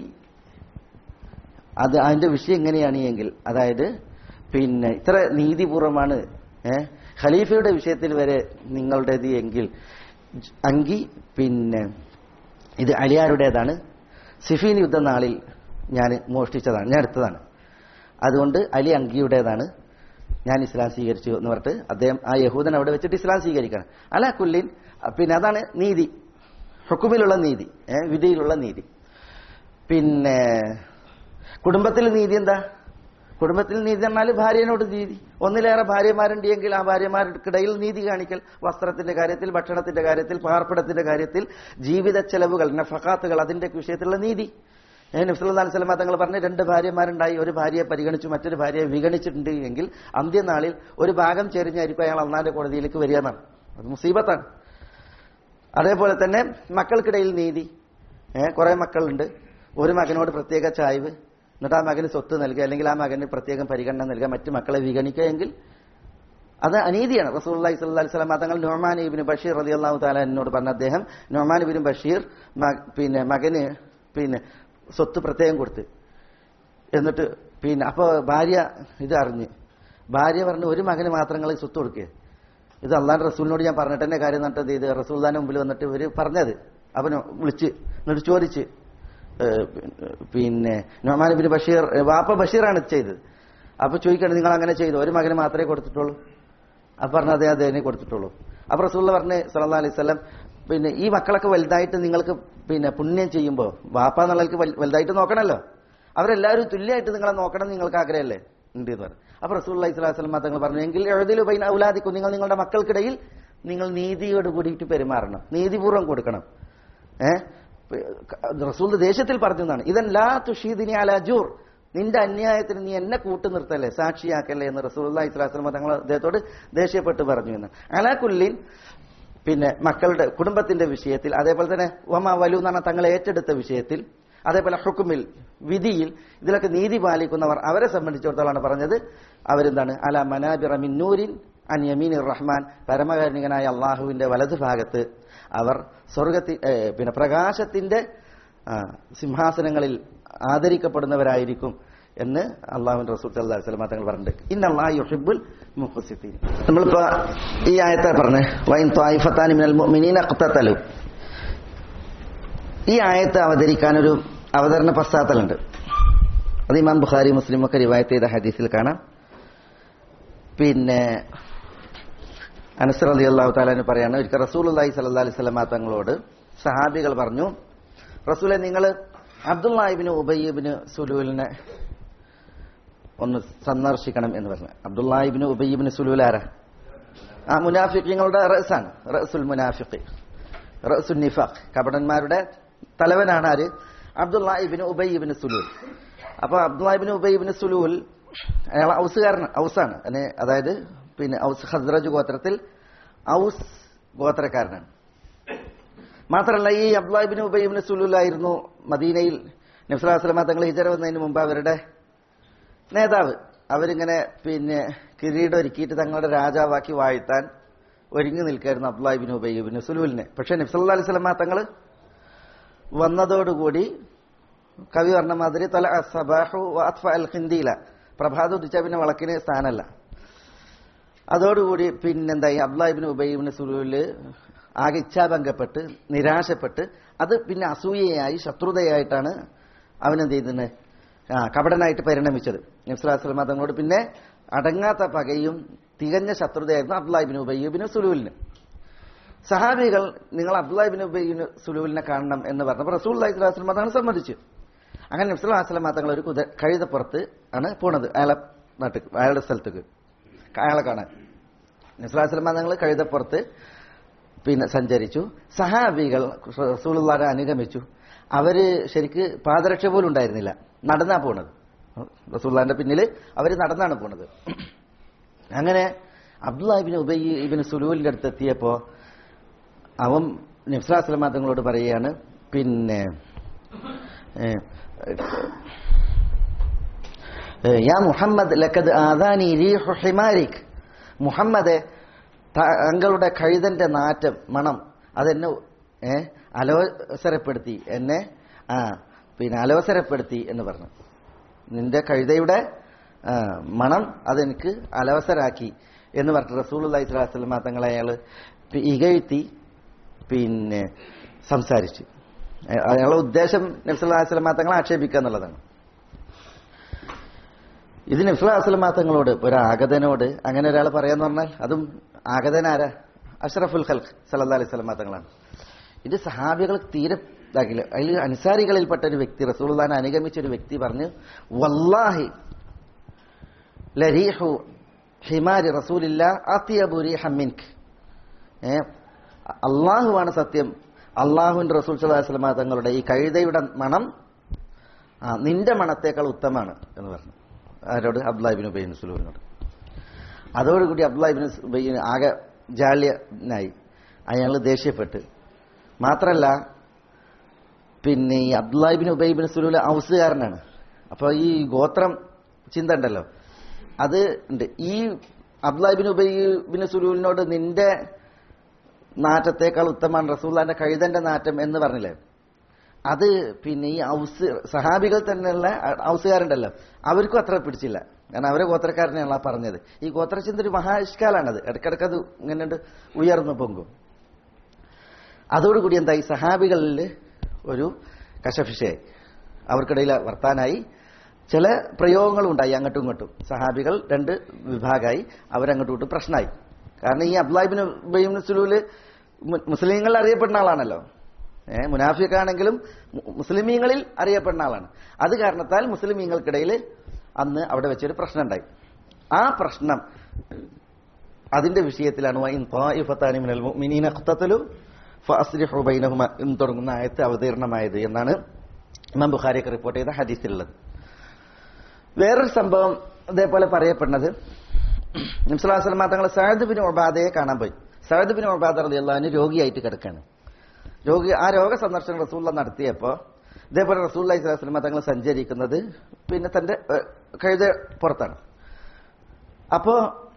അത് അതിന്റെ വിഷയം എങ്ങനെയാണ് എങ്കിൽ അതായത് പിന്നെ ഇത്ര നീതിപൂർവമാണ് ഏഹ് ഖലീഫയുടെ വിഷയത്തിൽ വരെ നിങ്ങളുടേത് എങ്കിൽ ജ്- അങ്കി പിന്നെ ഇത് അലിയാരുടേതാണ് സിഫീൻ യുദ്ധനാളിൽ ഞാൻ മോഷ്ടിച്ചതാണ് ഞാൻ എടുത്തതാണ് അതുകൊണ്ട് അലി അങ്കിയുടേതാണ് ഞാൻ ഇസ്ലാം സ്വീകരിച്ചു എന്ന് പറഞ്ഞിട്ട് അദ്ദേഹം ആ യഹൂദൻ അവിടെ വെച്ചിട്ട് ഇസ്ലാം സ്വീകരിക്കണം അല്ല കുല്ലിൻ പിന്നെ അതാണ് നീതി ഹുക്കുമിലുള്ള നീതി ഏ, വിധിയിലുള്ള നീതി പിന്നെ കുടുംബത്തിൽ നീതി എന്താ കുടുംബത്തിൽ നീതി എന്നാൽ ഭാര്യനോട് നീതി ഒന്നിലേറെ ഭാര്യമാരുണ്ടെങ്കിൽ ആ ഭാര്യമാർക്കിടയിൽ നീതി കാണിക്കൽ വസ്ത്രത്തിന്റെ കാര്യത്തിൽ ഭക്ഷണത്തിന്റെ കാര്യത്തിൽ പാർപ്പിടത്തിന്റെ കാര്യത്തിൽ ജീവിത ചെലവുകൾ നഫക്കാത്തുകൾ അതിന്റെ വിഷയത്തിലുള്ള നീതി നബ്സുല്ലാ സ്വലമ തങ്ങൾ പറഞ്ഞ രണ്ട് ഭാര്യമാരുണ്ടായി ഒരു ഭാര്യയെ പരിഗണിച്ചു മറ്റൊരു ഭാര്യയെ വിഗണിച്ചിട്ടുണ്ട് എങ്കിൽ അന്ത്യനാളിൽ ഒരു ഭാഗം ചെരിഞ്ഞായിരിക്കും അയാൾ അള്ളാന്റെ കോടതിയിലേക്ക് വരിക എന്നാണ് അത് മുസീബത്താണ് അതേപോലെ തന്നെ മക്കൾക്കിടയിൽ നീതി ഏഹ് കുറെ മക്കളുണ്ട് ഒരു മകനോട് പ്രത്യേക ചായ്വ് എന്നിട്ട് ആ മകന് സ്വത്ത് നൽകുക അല്ലെങ്കിൽ ആ മകന് പ്രത്യേകം പരിഗണന നൽകുക മറ്റു മക്കളെ വിഗണിക്കുക എങ്കിൽ അത് അനീതിയാണ് റസൂല്ലി സ്വല്ലി സ്വലം തങ്ങൾ നൊമാൻ ഇബിന് ബഷീർ റതി അള്ളാഹു താല എന്നോട് പറഞ്ഞ അദ്ദേഹം നൊമാൻ ഇബിന് ബഷീർ മ- പിന്നെ മകന് പിന്നെ സ്വത്ത് പ്രത്യേകം കൊടുത്ത് എന്നിട്ട് പിന്നെ അപ്പൊ ഭാര്യ ഇത് അറിഞ്ഞ് ഭാര്യ പറഞ്ഞു ഒരു മകന് മാത്രം നിങ്ങൾ സ്വത്ത് കൊടുക്കുക ഇത് അള്ളാൻ റസൂലിനോട് ഞാൻ പറഞ്ഞിട്ട് തന്നെ കാര്യം നട്ടത് ഇത് റസൂൽദാന്റെ മുമ്പിൽ വന്നിട്ട് ഇവര് പറഞ്ഞത് അവന് വിളിച്ച് എന്നിട്ട് ചോദിച്ച് ഏഹ് പിന്നെ നൊമാൻ ബിൻ ബഷീർ വാപ്പ ബഷീറാണ് ഇത് ചെയ്തത് അപ്പൊ ചോദിക്കണം നിങ്ങൾ അങ്ങനെ ചെയ്തു ഒരു മകന് മാത്രമേ കൊടുത്തിട്ടുള്ളൂ അപ്പൊ പറഞ്ഞ അതെ അതേ കൊടുത്തിട്ടുള്ളൂ അപ്പൊ റസൂള്ള പറഞ്ഞ് സല്ലാ അലൈഹി സ്വലം പിന്നെ ഈ മക്കളൊക്കെ വലുതായിട്ട് നിങ്ങൾക്ക് പിന്നെ പുണ്യം ചെയ്യുമ്പോൾ വാപ്പ എന്നുള്ളവർക്ക് വൽ- വലുതായിട്ട് നോക്കണമല്ലോ അവരെല്ലാവരും തുല്യമായിട്ട് നിങ്ങളെ നോക്കണം എന്ന് നിങ്ങൾക്ക് ആഗ്രഹമല്ലേ ഉണ്ട് എന്ന് പറഞ്ഞു അപ്പൊ റസൂൽ അലൈഹി സ്വലാസ്ലം തങ്ങൾ പറഞ്ഞു എങ്കിൽ എഴുതിലു പൈന ഔലാദിക്കും നിങ്ങൾ നിങ്ങളുടെ മക്കൾക്കിടയിൽ നിങ്ങൾ നീതിയോട് കൂടിയിട്ട് പെരുമാറണം നീതിപൂർവ്വം കൊടുക്കണം ഏഹ് റസൂൽ ദേഷ്യത്തിൽ പറഞ്ഞതാണ് ഇതൻ ലാ തുഷീദിനി അല ജൂർ നിന്റെ അന്യായത്തിന് നീ എന്നെ കൂട്ടു നിർത്തല്ലേ സാക്ഷിയാക്കല്ലേ എന്ന് റസൂൽ ഇസ്ലാസ്ലമ തങ്ങൾ അദ്ദേഹത്തോട് ദേഷ്യപ്പെട്ട് പറഞ്ഞു എന്ന് അലാക്കുല്ലിൻ പിന്നെ മക്കളുടെ കുടുംബത്തിന്റെ വിഷയത്തിൽ അതേപോലെ തന്നെ വമ വലു എന്ന് പറഞ്ഞ തങ്ങളെ ഏറ്റെടുത്ത വിഷയത്തിൽ അതേപോലെ ഹുക്കുമിൽ വിധിയിൽ ഇതിലൊക്കെ നീതി പാലിക്കുന്നവർ അവരെ സംബന്ധിച്ചിടത്തോളാണ് പറഞ്ഞത് അവരെന്താണ് അല മനാബിറ മിന്നൂരിൻ അൻ യമീൻ റഹ്മാൻ പരമകാരുണികനായ അള്ളാഹുവിന്റെ വലതു ഭാഗത്ത് അവർ സ്വർഗത്തി ഏ, പിന്നെ പ്രകാശത്തിന്റെ ആ, സിംഹാസനങ്ങളിൽ ആദരിക്കപ്പെടുന്നവരായിരിക്കും എന്ന് അള്ളാഹുവിന്റെ റസൂൽ സല്ലല്ലാഹു അലൈഹി വസല്ലം തങ്ങൾ പറഞ്ഞിട്ടുണ്ട് ഇന്നല്ലാഹു യുഹിബ്ബുൽ മുഖ്സിത്തീൻ നമ്മളിപ്പോ ഈ ആയത്തെ പറഞ്ഞ് വൈൻ ത്വായിഫത്താനി മിനൽ മുഅ്മിനീന ഖത്തതലു ഈ ആയത്ത് അവതരിക്കാൻ ഒരു അവതരണ പശ്ചാത്തലമുണ്ട് അത് ഇമാം ബുഖാരി മുസ്ലിം ഒക്കെ റിവായത്ത് ചെയ്ത ഹദീസിൽ കാണാം പിന്നെ അനസർ അലി അള്ളാഹു താലാന് പറയാണ് ഒരിക്കൽ റസൂൽ അള്ളാഹി സല്ലാ അലൈഹി സ്വലമ തങ്ങളോട് സഹാബികൾ പറഞ്ഞു റസൂലെ നിങ്ങൾ അബ്ദുല്ലാഹിബിന് ഉബയ്യബിന് സുലൂലിനെ ഒന്ന് സന്ദർശിക്കണം എന്ന് പറഞ്ഞു അബ്ദുല്ലാഹിബിന് ഉബയ്യബിന് സുലൂൽ ആരാ ആ മുനാഫിഖ്യങ്ങളുടെ റസാണ് റസുൽ മുനാഫിഖ് റസുൽ നിഫാഖ് കപടന്മാരുടെ തലവനാണ് ആര് അബ്ദുല്ലാഹിബിന് ഉബയ്യബിന് സുലൂൽ അപ്പൊ അബ്ദുല്ലാഹിബിന് ഉബയ്യബിന് സുലൂൽ അയാൾ ഔസുകാരൻ ഔസാണ് അതിന് അതായത് പിന്നെ ഔസ് ഹസ്രജ് ഗോത്രത്തിൽ ഔസ് ഗോത്രക്കാരനാണ് മാത്രമല്ല ഈ അബ്ദുല്ലാഹിബിന് ഉബയ്യബിന് സുലൂലായിരുന്നു മദീനയിൽ നബ്സലാസ്ലമ തങ്ങൾ ഹിജറ വന്നതിന് മുമ്പ് അവരുടെ നേതാവ് അവരിങ്ങനെ പിന്നെ കിരീടം ഒരുക്കിയിട്ട് തങ്ങളുടെ രാജാവാക്കി വാഴ്ത്താൻ ഒരുങ്ങി നിൽക്കായിരുന്നു അബ്ദുല്ലാഹിബിൻ ഉബയ്യബിൻ സുലൂലിനെ പക്ഷെ നബ്സല്ലാ അലൈഹി സ്വലമ തങ്ങൾ വന്നതോടുകൂടി കവി പറഞ്ഞ മാതിരി തല സബാഹു അത്ഫ അൽ ഹിന്ദിയില പ്രഭാതം ഉദിച്ച പിന്നെ വളക്കിന് സ്ഥാനമല്ല അതോടുകൂടി പിന്നെന്തായി അബ്ദുല്ലാഹിബിൻ ഉബയ്യബിൻ സുലൂല് ആകെ ഇച്ഛാഭംഗപ്പെട്ട് നിരാശപ്പെട്ട് അത് പിന്നെ അസൂയയായി ശത്രുതയായിട്ടാണ് അവനെന്ത് ചെയ്യുന്നത് ആ കപടനായിട്ട് പരിണമിച്ചത് നബ്സുലാസ്ലമ തങ്ങളോട് പിന്നെ അടങ്ങാത്ത പകയും തികഞ്ഞ ശത്രുതയായിരുന്നു അബ്ദുല്ലാഹിബിൻ ഉബയ്യബിന് സുലൂലിന് സഹാബികൾ നിങ്ങൾ അബ്ദുല്ലാഹിബിൻ ഉബയ്യബിന് സുലൂലിനെ കാണണം എന്ന് പറഞ്ഞപ്പോൾ റസൂൽ അള്ളാഹിസ്ലാസ്ലമ തങ്ങൾ സമ്മതിച്ചു അങ്ങനെ നബ്സുലാസ്ലമ തങ്ങൾ ഒരു കുതിര കഴുതപ്പുറത്ത് ആണ് പോണത് അയാളെ നാട്ടിൽ അയാളുടെ സ്ഥലത്തേക്ക് അയാളെ കാണാൻ നബ്സുലാസ്ലമ തങ്ങൾ കഴുതപ്പുറത്ത് പിന്നെ സഞ്ചരിച്ചു സഹാബികൾ റസൂലുള്ളാരെ അനുഗമിച്ചു അവര് ശരിക്ക് പാദരക്ഷ പോലും ഉണ്ടായിരുന്നില്ല നടന്നാ പോണത് റസൂള്ളാന്റെ പിന്നിൽ അവര് നടന്നാണ് പോണത് അങ്ങനെ അബ്ദുല്ലാഹിബിൻ ഉബൈ ഇബിൻ സുലൂലിന്റെ അടുത്ത് എത്തിയപ്പോ അവൻ നബ്സുലാസ്ലമ തങ്ങളോട് പറയുകയാണ് പിന്നെ ഏ, ഏ, യാ മുഹമ്മദ് ലക്കത് ആദാനി റീഹു ഹിമാരിക് മുഹമ്മദ് താങ്കളുടെ കഴുതന്റെ നാറ്റം മണം അതെന്നെ ഏ അലോസരപ്പെടുത്തി എന്നെ ആ പിന്നെ അലോസരപ്പെടുത്തി എന്ന് പറഞ്ഞു നിന്റെ കഴുതയുടെ ആ, മണം അതെനിക്ക് അലവസരാക്കി എന്ന് പറഞ്ഞിട്ട് റസൂൽ അള്ളഹി സ്വലാസ്ലമ തങ്ങളെ അയാൾ ഇകഴ്ത്തി പിന്നെ സംസാരിച്ചു അയ- അയാളുടെ ഉദ്ദേശം നബ്സുല്ലാ സ്വലമ തങ്ങളെ ആക്ഷേപിക്കുക എന്നുള്ളതാണ് ഇത് നബ്സുല്ലാ സ്വലമ തങ്ങളോട് ഒരു ആഗതനോട് അങ്ങനെ ഒരാൾ പറയാന്ന് പറഞ്ഞാൽ അതും ആഗതനാരാ അഷ്റഫുൽ ഖൽഖ് സല്ലല്ലാഹു അലൈഹി സ്വലമ തങ്ങളാണ് ഇത് സഹാബികൾ തീരെ ഇതാക്കില്ല അതിൽ അൻസാരികളിൽപ്പെട്ട ഒരു വ്യക്തി റസൂൽദാനെ അനുഗമിച്ച ഒരു വ്യക്തി പറഞ്ഞു വല്ലാഹി ലരീഹു ഹിമാരി റസൂലില്ല ആത്തിയബു റീഹം മിൻക് ഏ അള്ളാഹുവാണ് സത്യം അള്ളാഹുവിന്റെ റസൂൽ സല്ലല്ലാഹു അലൈഹി വസല്ലമ തങ്ങളുടെ ഈ കഴുതയുടെ മണം ആ നിന്റെ മണത്തേക്കാൾ ഉത്തമാണ് എന്ന് പറഞ്ഞു ആരോട് അബ്ദുല്ലാഹിബിൻ ഉബൈൻ സുലൂരിനോട് അതോടുകൂടി അബ്ദുല്ലാഹിബിൻ ഉബൈൻ ആകെ ജാള്യനായി അയാൾ ദേഷ്യപ്പെട്ട് മാത്രല്ല പിന്നെ ഈ അബ്ദുല്ലാഹിബിൻ ഉബൈബിൻ സുലൂൽ ഔസുകാരനാണ് അപ്പൊ ഈ ഗോത്രം ചിന്ത ഉണ്ടല്ലോ അത് ഉണ്ട് ഈ അബ്ദുല്ലാഹിബിൻ ഉബൈബിൻ സുലൂലിനോട് നിന്റെ നാറ്റത്തേക്കാൾ ഉത്തമാണ് റസൂല്ലാന്റെ കഴുതന്റെ നാറ്റം എന്ന് പറഞ്ഞില്ലേ അത് പിന്നെ ഈ ഔസ് സഹാബികൾ തന്നെയുള്ള ഔസുകാരുണ്ടല്ലോ അവർക്കും അത്ര പിടിച്ചില്ല കാരണം അവരെ ഗോത്രക്കാരനെയാണ് ആ പറഞ്ഞത് ഈ ഗോത്രചിന്ത ഒരു മഹാ ഇഷ്കാലാണത് ഇടയ്ക്കിടയ്ക്ക് അത് ഇങ്ങനെ ഉയർന്നു പൊങ്കും അതോടുകൂടി എന്തായി സഹാബികളിൽ ഒരു കശഫിഷയായി അവർക്കിടയിൽ വർത്താനായി ചില പ്രയോഗങ്ങളും ഉണ്ടായി അങ്ങോട്ടും ഇങ്ങോട്ടും സഹാബികൾ രണ്ട് വിഭാഗമായി അവരങ്ങോട്ടും ഇങ്ങോട്ടും പ്രശ്നമായി കാരണം ഈ അബ്ദുല്ലാഹിബിൻ ഉബൈബിൻ സുലൂല് മു- മുസ്ലിങ്ങൾ അറിയപ്പെടുന്ന ആളാണല്ലോ ഏഹ് മുനാഫിക്കാണെങ്കിലും മു- മുസ്ലിമീങ്ങളിൽ അറിയപ്പെടുന്ന ആളാണ് അത് കാരണത്താൽ മുസ്ലിമീങ്ങൾക്കിടയിൽ അന്ന് അവിടെ വെച്ചൊരു പ്രശ്നം ഉണ്ടായി ആ പ്രശ്നം അതിന്റെ വിഷയത്തിലാണ് വൈൻ ത്വായിഫത്താനി മിനൽ മുഅ്മിനീന ഖ്തതലു ഫഅസ്ലിഹു ബൈനഹുമ എന്ന് തുടങ്ങുന്ന ആയത്ത് അവതീർണമായത് എന്നാണ് ഇമാം ബുഖാരിയൊക്കെ റിപ്പോർട്ട് ചെയ്ത ഹദീസിലുള്ളത് വേറൊരു സംഭവം ഇതേപോലെ പറയപ്പെടുന്നത് നിംസലാസ്ലമ തങ്ങൾ സഹദ് ബിൻ ഒബാദയെ കാണാൻ പോയി സഹദ് ബിൻ ഒബാദ റളിയല്ലാഹു രോഗിയായിട്ട് കിടക്കാണ് രോഗി ആ രോഗ സന്ദർശനം റസൂള്ള നടത്തിയപ്പോൾ ഇതേപോലെ റസൂള്ള ഇസ്ലാസ്ലമ തങ്ങൾ സഞ്ചരിക്കുന്നത് പിന്നെ തന്റെ ഏഹ്, കഴുത പുറത്താണ് അപ്പോ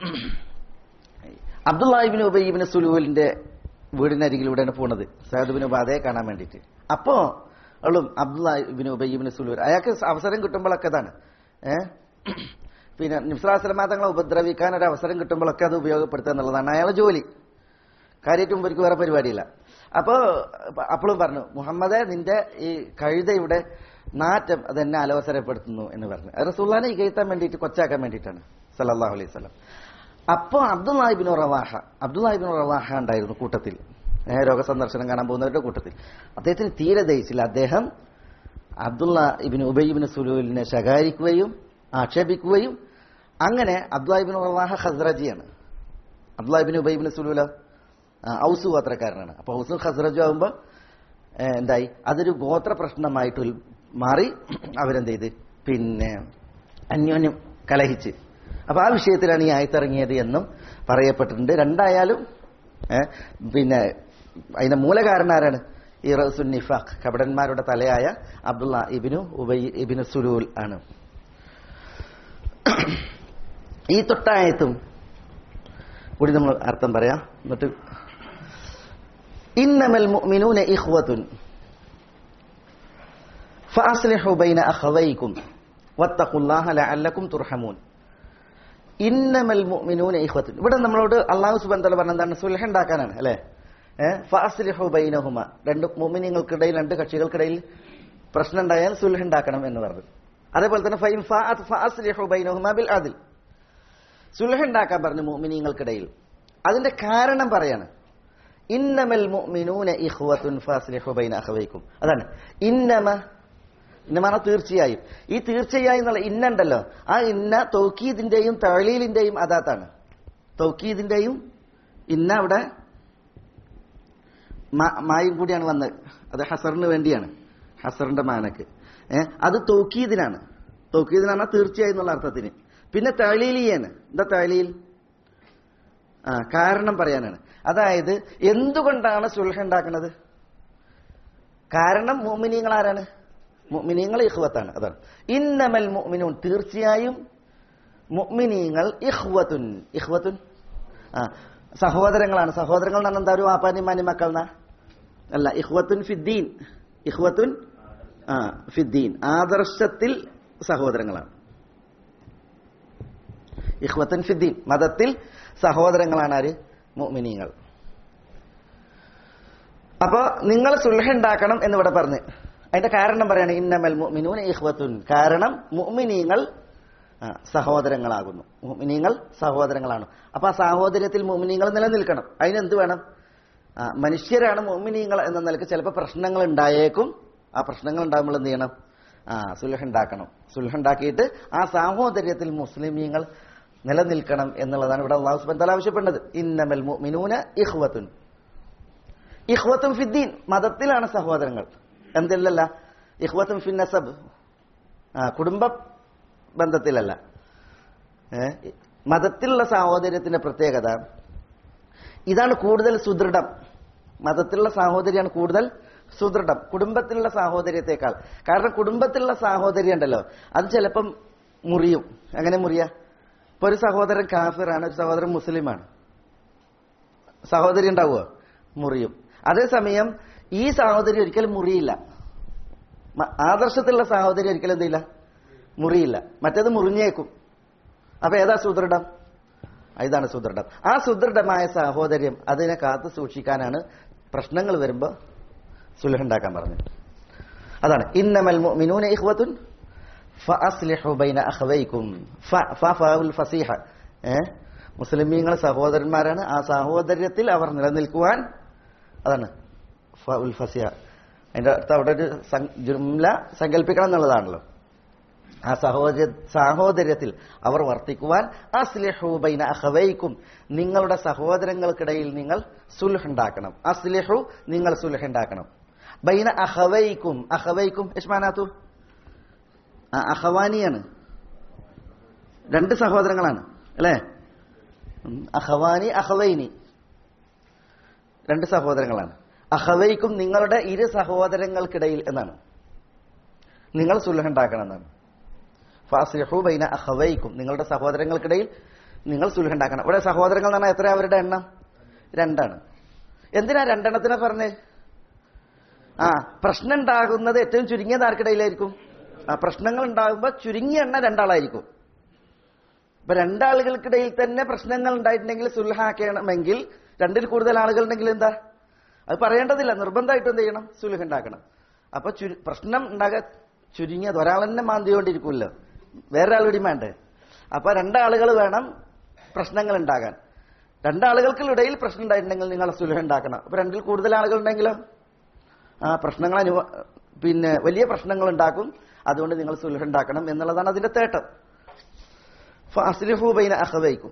അബ്ദുല്ലാഹിബിൻ ഉബൈബിന് സുലൂലിന്റെ വീടിനരികിലൂടെയാണ് പോണത് സഹദുബിന് ഉബാദയെ കാണാൻ വേണ്ടിയിട്ട് അപ്പോ അവളും അബ്ദുല്ലാഹിബിൻ ഉബൈബിന് സുലൂൽ അയാൾക്ക് അവസരം കിട്ടുമ്പോഴൊക്കെ ഇതാണ് ഏഹ് പിന്നെ നിസ്ലാസ്ലമ തങ്ങളെ ഉപദ്രവിക്കാൻ ഒരു അവസരം കിട്ടുമ്പോഴൊക്കെ അത് ഉപയോഗപ്പെടുത്തുക എന്നുള്ളതാണ് അയാളെ ജോലി കാര്യമായിട്ട് മുമ്പ് വേറെ പരിപാടിയില്ല അപ്പോ അപ്പോഴും പറഞ്ഞു മുഹമ്മദെ നിന്റെ ഈ കഴുത ഇവിടെ നാറ്റം അതെന്നെ അലവസരപ്പെടുത്തുന്നു എന്ന് പറഞ്ഞു അത് റസൂള്ളാനെ ഇകഴ്ത്താൻ വേണ്ടിയിട്ട് കൊച്ചാക്കാൻ വേണ്ടിയിട്ടാണ് സല്ലല്ലാഹു അലൈഹി വസല്ലം അപ്പോ അബ്ദുല്ലാഹിബിൻ റവാഹ അബ്ദുല്ലാഹിബിൻ റവാഹ ഉണ്ടായിരുന്നു കൂട്ടത്തിൽ ഏ, രോഗസന്ദർശനം കാണാൻ പോകുന്നവരുടെ കൂട്ടത്തിൽ അദ്ദേഹത്തിന് തീരെ ദഹിച്ചില്ല അദ്ദേഹം അബ്ദുള്ള ഇബിൻ ഉബൈബിൻ സുലൂലിനെ ശകാരിക്കുകയും ആക്ഷേപിക്കുകയും അങ്ങനെ അബ്ദുല്ലാഹിബിൻ റവാഹ ഖസ്റജിയാണ് അബ്ദുല്ലാഹിബിൻ ഉബൈബിൻ സുലൂല ഔസു ഗോത്രക്കാരനാണ് അപ്പൊ ഔസു ഖസ്റജു ആകുമ്പോൾ എന്തായി അതൊരു ഗോത്ര പ്രശ്നമായിട്ട് ഉൽ- മാറി അവരെന്ത് ചെയ്ത് പിന്നെ അന്യോന്യം കലഹിച്ച് അപ്പൊ ആ വിഷയത്തിലാണ് ഈ ആയത്തിറങ്ങിയത് എന്നും പറയപ്പെട്ടിട്ടുണ്ട് രണ്ടായാലും ഏ, പിന്നെ അതിന്റെ മൂലകാരനാരാണ് ഈ റസുൻ നിഫാഖ് കപടന്മാരുടെ തലയായ അബ്ദുള്ള ഇബിനു ഉബൈ ഇബിനു സുലൂൽ ആണ് ഈ തൊട്ടായത്തും കൂടി നമ്മൾ അർത്ഥം പറയാം എന്നിട്ട് ഇന്നമൽ മുഅ്മിനൂന ഇഖ്വത്തുൻ ഫഅസ്ലിഹു ബൈന അഖവൈക്കും വത്തഖുല്ലാഹ ലഅല്ലക്കും തുർഹമൂൻ ഇന്നമൽ മുഅ്മിനൂന ഇഖ്വത്തുൻ ഇവിടെ നമ്മളോട് അള്ളാഹു സുബ്ഹാനഹു വതആല പറഞ്ഞ എന്താണ് സുൽഹ ഉണ്ടാക്കാനാണ് അല്ലേ ഏഹ് ഫഅസ്ലിഹു ബൈനഹുമ രണ്ട് മുഅ്മിനീങ്ങൾക്കിടയിൽ രണ്ട് കക്ഷികൾക്കിടയിൽ പ്രശ്നം ഉണ്ടായാൽ സുൽഹ ഉണ്ടാക്കണം എന്ന് പറഞ്ഞു അതേപോലെ തന്നെ ഫൈൻ ഫഅത് ഫഅസ്ലിഹു ബൈനഹുമ ബിൽ അദ്ൽ സുൽഹ ഉണ്ടാക്കാൻ പറഞ്ഞു മുഅ്മിനീങ്ങൾക്കിടയിൽ അതിന്റെ കാരണം പറയാണ് ഇന്നമൽ മുഅ്മിനൂന ഇഖ്വത്തുൻ ഫാസ്ലിഹു ബൈന അഖവൈക്കും അതാണ് ഇന്നമ ഇന്നമാണ് തീർച്ചയായും ഈ തീർച്ചയായും എന്നുള്ള ഇന്ന ഉണ്ടല്ലോ ആ ഇന്ന തൗക്കീദിന്റെയും തഴലീലിന്റെയും അതാത്താണ് തൗക്കീദിന്റെയും ഇന്ന അവിടെ മാ- മായും കൂടിയാണ് വന്നത് അത് ഹസറിന് വേണ്ടിയാണ് ഹസറിന്റെ മാനക്ക് ഏഹ് അത് തൗക്കീദിനാണ് തൗക്കീദിനാണ് തീർച്ചയായും എന്നുള്ള അർത്ഥത്തിന് പിന്നെ തഴലീലിയാണ് എന്താ തഴലീൽ ആ കാരണം പറയാനാണ് അതായത് എന്തുകൊണ്ടാണ് സുൽഹ ഉണ്ടാക്കുന്നത് കാരണം മുഅ്മിനീങ്ങൾ ആരാണ് മുഅ്മിനീങ്ങൾ ഇഖ്വത്താണ് അതാണ് ഇന്നമൽ മുഅ്മിനൂൻ തീർച്ചയായും മുഅ്മിനീങ്ങൾ ഇഖ്വത്തുൻ ഇഖ്വത്തുൻ ആ സഹോദരങ്ങളാണ് സഹോദരങ്ങൾ എന്ന് പറഞ്ഞാൽ എന്താ ഒരു വാപ്പാനിമാനി മക്കളെന്നാ അല്ല ഇഖ്വത്തുൻ ഫിദ്ദീൻ ഇഖ്വത്തുൻ ആ ഫിദ്ദീൻ ആദർശത്തിൽ സഹോദരങ്ങളാണ് ഇഖ്വത്തുൻ ഫിദ്ദീൻ മതത്തിൽ സഹോദരങ്ങളാണ് ആര് മുഅ്മിനീങ്ങൾ അപ്പൊ നിങ്ങൾ സുൽഹ ഉണ്ടാക്കണം എന്ന് ഇവിടെ പറഞ്ഞ് അതിന്റെ കാരണം പറയാണ് ഇന്നമൽ മുഅ്മിനൂന ഇഖ്വത്തുൻ കാരണം മുഅ്മിനീങ്ങൾ ആ, സഹോദരങ്ങളാകുന്നു മുഅ്മിനീങ്ങൾ സഹോദരങ്ങളാണ് അപ്പൊ ആ സാഹോദര്യത്തിൽ മുഅ്മിനീങ്ങൾ നിലനിൽക്കണം അതിനെന്ത് വേണം ആ, മനുഷ്യരാണ് മുഅ്മിനീങ്ങൾ എന്ന നിലക്ക് ചിലപ്പോൾ പ്രശ്നങ്ങൾ ഉണ്ടായേക്കും ആ പ്രശ്നങ്ങൾ ഉണ്ടാകുമ്പോൾ എന്ത് ചെയ്യണം ആ സുൽഹ ഉണ്ടാക്കണം സുൽഹ ഉണ്ടാക്കിയിട്ട് ആ സാഹോദര്യത്തിൽ മുസ്ലിമീങ്ങൾ നിലനിൽക്കണം എന്നുള്ളതാണ് ഇവിടെ അള്ളാഹു സുബ്ഹാനഹു വ തആല ആവശ്യപ്പെടുന്നത് ഇന്നമൽ മുഅ്മിനൂന ഇഖ്വത്തുൻ ഇഖ്വത്തും ഫിദ്ദീൻ മതത്തിലാണ് സഹോദരങ്ങൾ എന്തില്ലല്ല ഇഖ്വത്തും ഫിൻ നസബ് ആ കുടുംബ ബന്ധത്തിലല്ല ഏ? മതത്തിലുള്ള സാഹോദര്യത്തിന്റെ പ്രത്യേകത ഇതാണ് കൂടുതൽ സുദൃഢം മതത്തിലുള്ള സാഹോദര്യമാണ് കൂടുതൽ സുദൃഢം കുടുംബത്തിലുള്ള സാഹോദര്യത്തെക്കാൾ കാരണം കുടുംബത്തിലുള്ള സാഹോദര്യം ഉണ്ടല്ലോ അത് ചിലപ്പം മുറിയും എങ്ങനെ മുറിയ ഇപ്പൊ ഒരു സഹോദരൻ കാഫിറാണ് ഒരു സഹോദരൻ മുസ്ലിമാണ് സഹോദരി ഉണ്ടാവുക മുറിയും അതേസമയം ഈ സഹോദരി ഒരിക്കലും മുറിയില്ല മ- ആദർശത്തിലുള്ള സഹോദരി ഒരിക്കലും എന്തില്ല മുറിയില്ല മറ്റേത് മുറിഞ്ഞേക്കും അപ്പൊ ഏതാ സുദൃഢം ഇതാണ് സുദൃഢം ആ സുദൃഢമായ സാഹോദര്യം അതിനെ കാത്തു സൂക്ഷിക്കാനാണ് പ്രശ്നങ്ങൾ വരുമ്പോ സുലഹുണ്ടാക്കാൻ പറഞ്ഞത് അതാണ് ഇന്നമൽ മുഅ്മിനൂന ഇഖ്വത്തുൻ ഫഅസ്ലിഹു ബൈന അഖവൈക്കും ഫ ഫ ഫഉൽ ഫസീഹ ഏ മുസ്ലിമീങ്ങൾ സഹോദരന്മാരാണ് ആ സാഹോദര്യത്തിൽ അവർ നിലനിൽക്കുവാൻ അതാണ് ഫഉൽ ഫസീഹ അതിന്റെ അർത്ഥം അവിടെ ഒരു സം- ജുംല സങ്കല്പിക്കണം എന്നുള്ളതാണല്ലോ ആ സഹോദര സാഹോദര്യത്തിൽ അവർ വർത്തിക്കുവാൻ അസ്ലിഹു ബൈന അഖവൈക്കും നിങ്ങളുടെ സഹോദരങ്ങൾക്കിടയിൽ നിങ്ങൾ സുൽഹ് ഉണ്ടാക്കണം അസ്ലിഹു നിങ്ങൾ സുൽഹ് ഉണ്ടാക്കണം ബൈന അഖവൈക്കും അഖവൈക്കും യഷ്മാനാത്തു ആ അഖവാനിയാണ് രണ്ട് സഹോദരങ്ങളാണ് അല്ലേ ഉം, അഖവാനി അഖവൈനി രണ്ട് സഹോദരങ്ങളാണ് അഖവൈക്കും നിങ്ങളുടെ ഇരു സഹോദരങ്ങൾക്കിടയിൽ എന്നാണ് നിങ്ങൾ സുൽഹ് ഉണ്ടാക്കണം എന്നാണ് ഫാസിഹു ബൈന അഖവൈക്കും നിങ്ങളുടെ സഹോദരങ്ങൾക്കിടയിൽ നിങ്ങൾ സുൽഹ് ഉണ്ടാക്കണം ഇവിടെ സഹോദരങ്ങൾ എന്ന് പറഞ്ഞാൽ എത്ര അവരുടെ എണ്ണം രണ്ടാണ് എന്തിനാ രണ്ടെണ്ണത്തിനെ പറഞ്ഞേ ആ പ്രശ്നം ഉണ്ടാകുന്നത് ഏറ്റവും ചുരുങ്ങിയത് ആർക്കിടയിലായിരിക്കും ആ പ്രശ്നങ്ങൾ ഉണ്ടാകുമ്പോൾ ചുരുങ്ങിയ എണ്ണ രണ്ടാളായിരിക്കും ഇപ്പൊ രണ്ടാളുകൾക്കിടയിൽ തന്നെ പ്രശ്നങ്ങൾ ഉണ്ടായിട്ടുണ്ടെങ്കിൽ സുൽഹാക്കണമെങ്കിൽ രണ്ടിൽ കൂടുതൽ ആളുകൾ ഉണ്ടെങ്കിൽ എന്താ അത് പറയേണ്ടതില്ല നിർബന്ധമായിട്ട് എന്ത് ചെയ്യണം സുൽഹ് ഉണ്ടാക്കണം അപ്പൊ ചുരു- പ്രശ്നം ഉണ്ടാകാൻ ചുരുങ്ങിയത് ഒരാൾ തന്നെ മാന്തിക്കൊണ്ടിരിക്കുമല്ലോ വേറൊരാളുകൂടി വേണ്ടേ അപ്പൊ രണ്ടാളുകൾ വേണം പ്രശ്നങ്ങൾ ഉണ്ടാകാൻ രണ്ടാളുകൾക്കിടയിൽ പ്രശ്നം ഉണ്ടായിട്ടുണ്ടെങ്കിൽ നിങ്ങൾ സുലഹ ഉണ്ടാക്കണം അപ്പൊ രണ്ടിൽ കൂടുതൽ ആളുകൾ ഉണ്ടെങ്കിലോ ആ പ്രശ്നങ്ങൾ അനുഭവ പിന്നെ വലിയ പ്രശ്നങ്ങൾ ഉണ്ടാക്കും അതുകൊണ്ട് നിങ്ങൾ സുലഹ ഉണ്ടാക്കണം എന്നുള്ളതാണ് അതിന്റെ തേട്ടം ഫാസ്ലിഹു ബൈന അഖവൈക്കും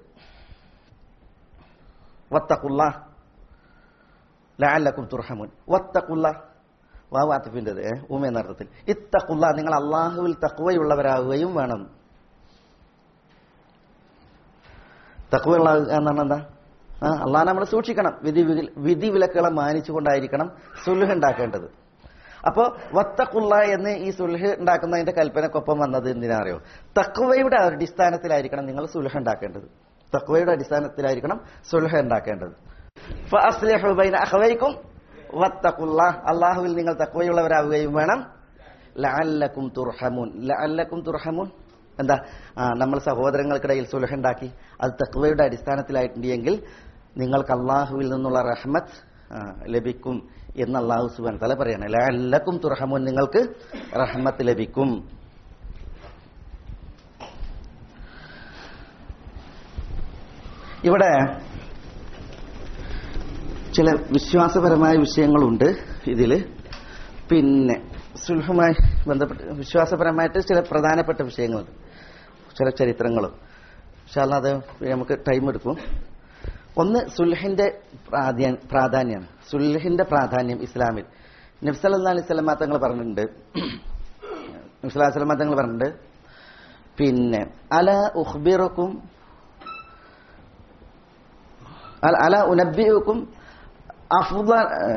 വത്തഖുല്ലാ ലഅല്ലക്കും തുർഹമുൻ വത്തഖുല്ലാ വാവാത്തിഫിൻ്റെത് ഊമ എന്ന അർത്ഥത്തിൽ ഇത്തഖുല്ലാ നിങ്ങൾ അള്ളാഹുവിൽ തക്വയുള്ളവരാകുകയും വേണം തക്വയുള്ള എന്ന് പറഞ്ഞാൽ എന്താ ആ അള്ളാഹ് നമ്മൾ സൂക്ഷിക്കണം വിധി വിൽ- വിധി വിലക്കുകളെ മാനിച്ചുകൊണ്ടായിരിക്കണം സുൽഹ് ഉണ്ടാക്കേണ്ടത് അപ്പോ വത്തഖുള്ള എന്ന് ഈ സുൽഹ് ഉണ്ടാക്കുന്നതിന്റെ കൽപ്പനക്കൊപ്പം വന്നത് എന്തിനാ അറിയോ തക്വയുടെ അടിസ്ഥാനത്തിലായിരിക്കണം നിങ്ങൾ സുൽഹ് ഉണ്ടാക്കേണ്ടത് തക്വയുടെ അടിസ്ഥാനത്തിലായിരിക്കണം സുൽഹ് ഉണ്ടാക്കേണ്ടത് ഫഅസ്ലിഹു ബൈന അഖവൈക്കും വത്തഖുള്ള അള്ളാഹുവിൽ നിങ്ങൾ തക്വയുള്ളവരാവുകയും വേണം ലഅല്ലക്കും തുർഹമുൻ ലഅല്ലക്കും തുർഹമുൻ എന്താ ആ, നമ്മൾ സഹോദരങ്ങൾക്കിടയിൽ സുലഹ ഉണ്ടാക്കി അത് തക്വയുടെ അടിസ്ഥാനത്തിലായിട്ടുണ്ടെങ്കിൽ നിങ്ങൾക്ക് അള്ളാഹുവിൽ നിന്നുള്ള റഹ്മത്ത് ആ, ലഭിക്കും എന്ന് അള്ളാഹു സുബാൻ തല പറയാണ് ലഅല്ലക്കും തുർഹമുൻ നിങ്ങൾക്ക് റഹ്മത്ത് ലഭിക്കും ഇവിടെ ചില വിശ്വാസപരമായ വിഷയങ്ങളുണ്ട് ഇതില് പിന്നെ സുൽഹുമായി ബന്ധപ്പെട്ട് വിശ്വാസപരമായിട്ട് ചില പ്രധാനപ്പെട്ട വിഷയങ്ങളുണ്ട് ചില ചരിത്രങ്ങളും പക്ഷെ അത് നമുക്ക് ടൈം എടുക്കും ഒന്ന് സുൽഹിന്റെ പ്രാധാന്യ- പ്രാധാന്യമാണ് സുൽഹിന്റെ പ്രാധാന്യം ഇസ്ലാമിൽ നബ്സല്ലാ അലൈഹി സ്വലമാ തങ്ങൾ പറഞ്ഞിട്ടുണ്ട് നബ്സല്ലാ സ്വലമാ തങ്ങൾ പറഞ്ഞിട്ടുണ്ട് പിന്നെ അല ഉഖ്ബിറുക്കും അല അല ഉനബിയുക്കും അഫ്ദ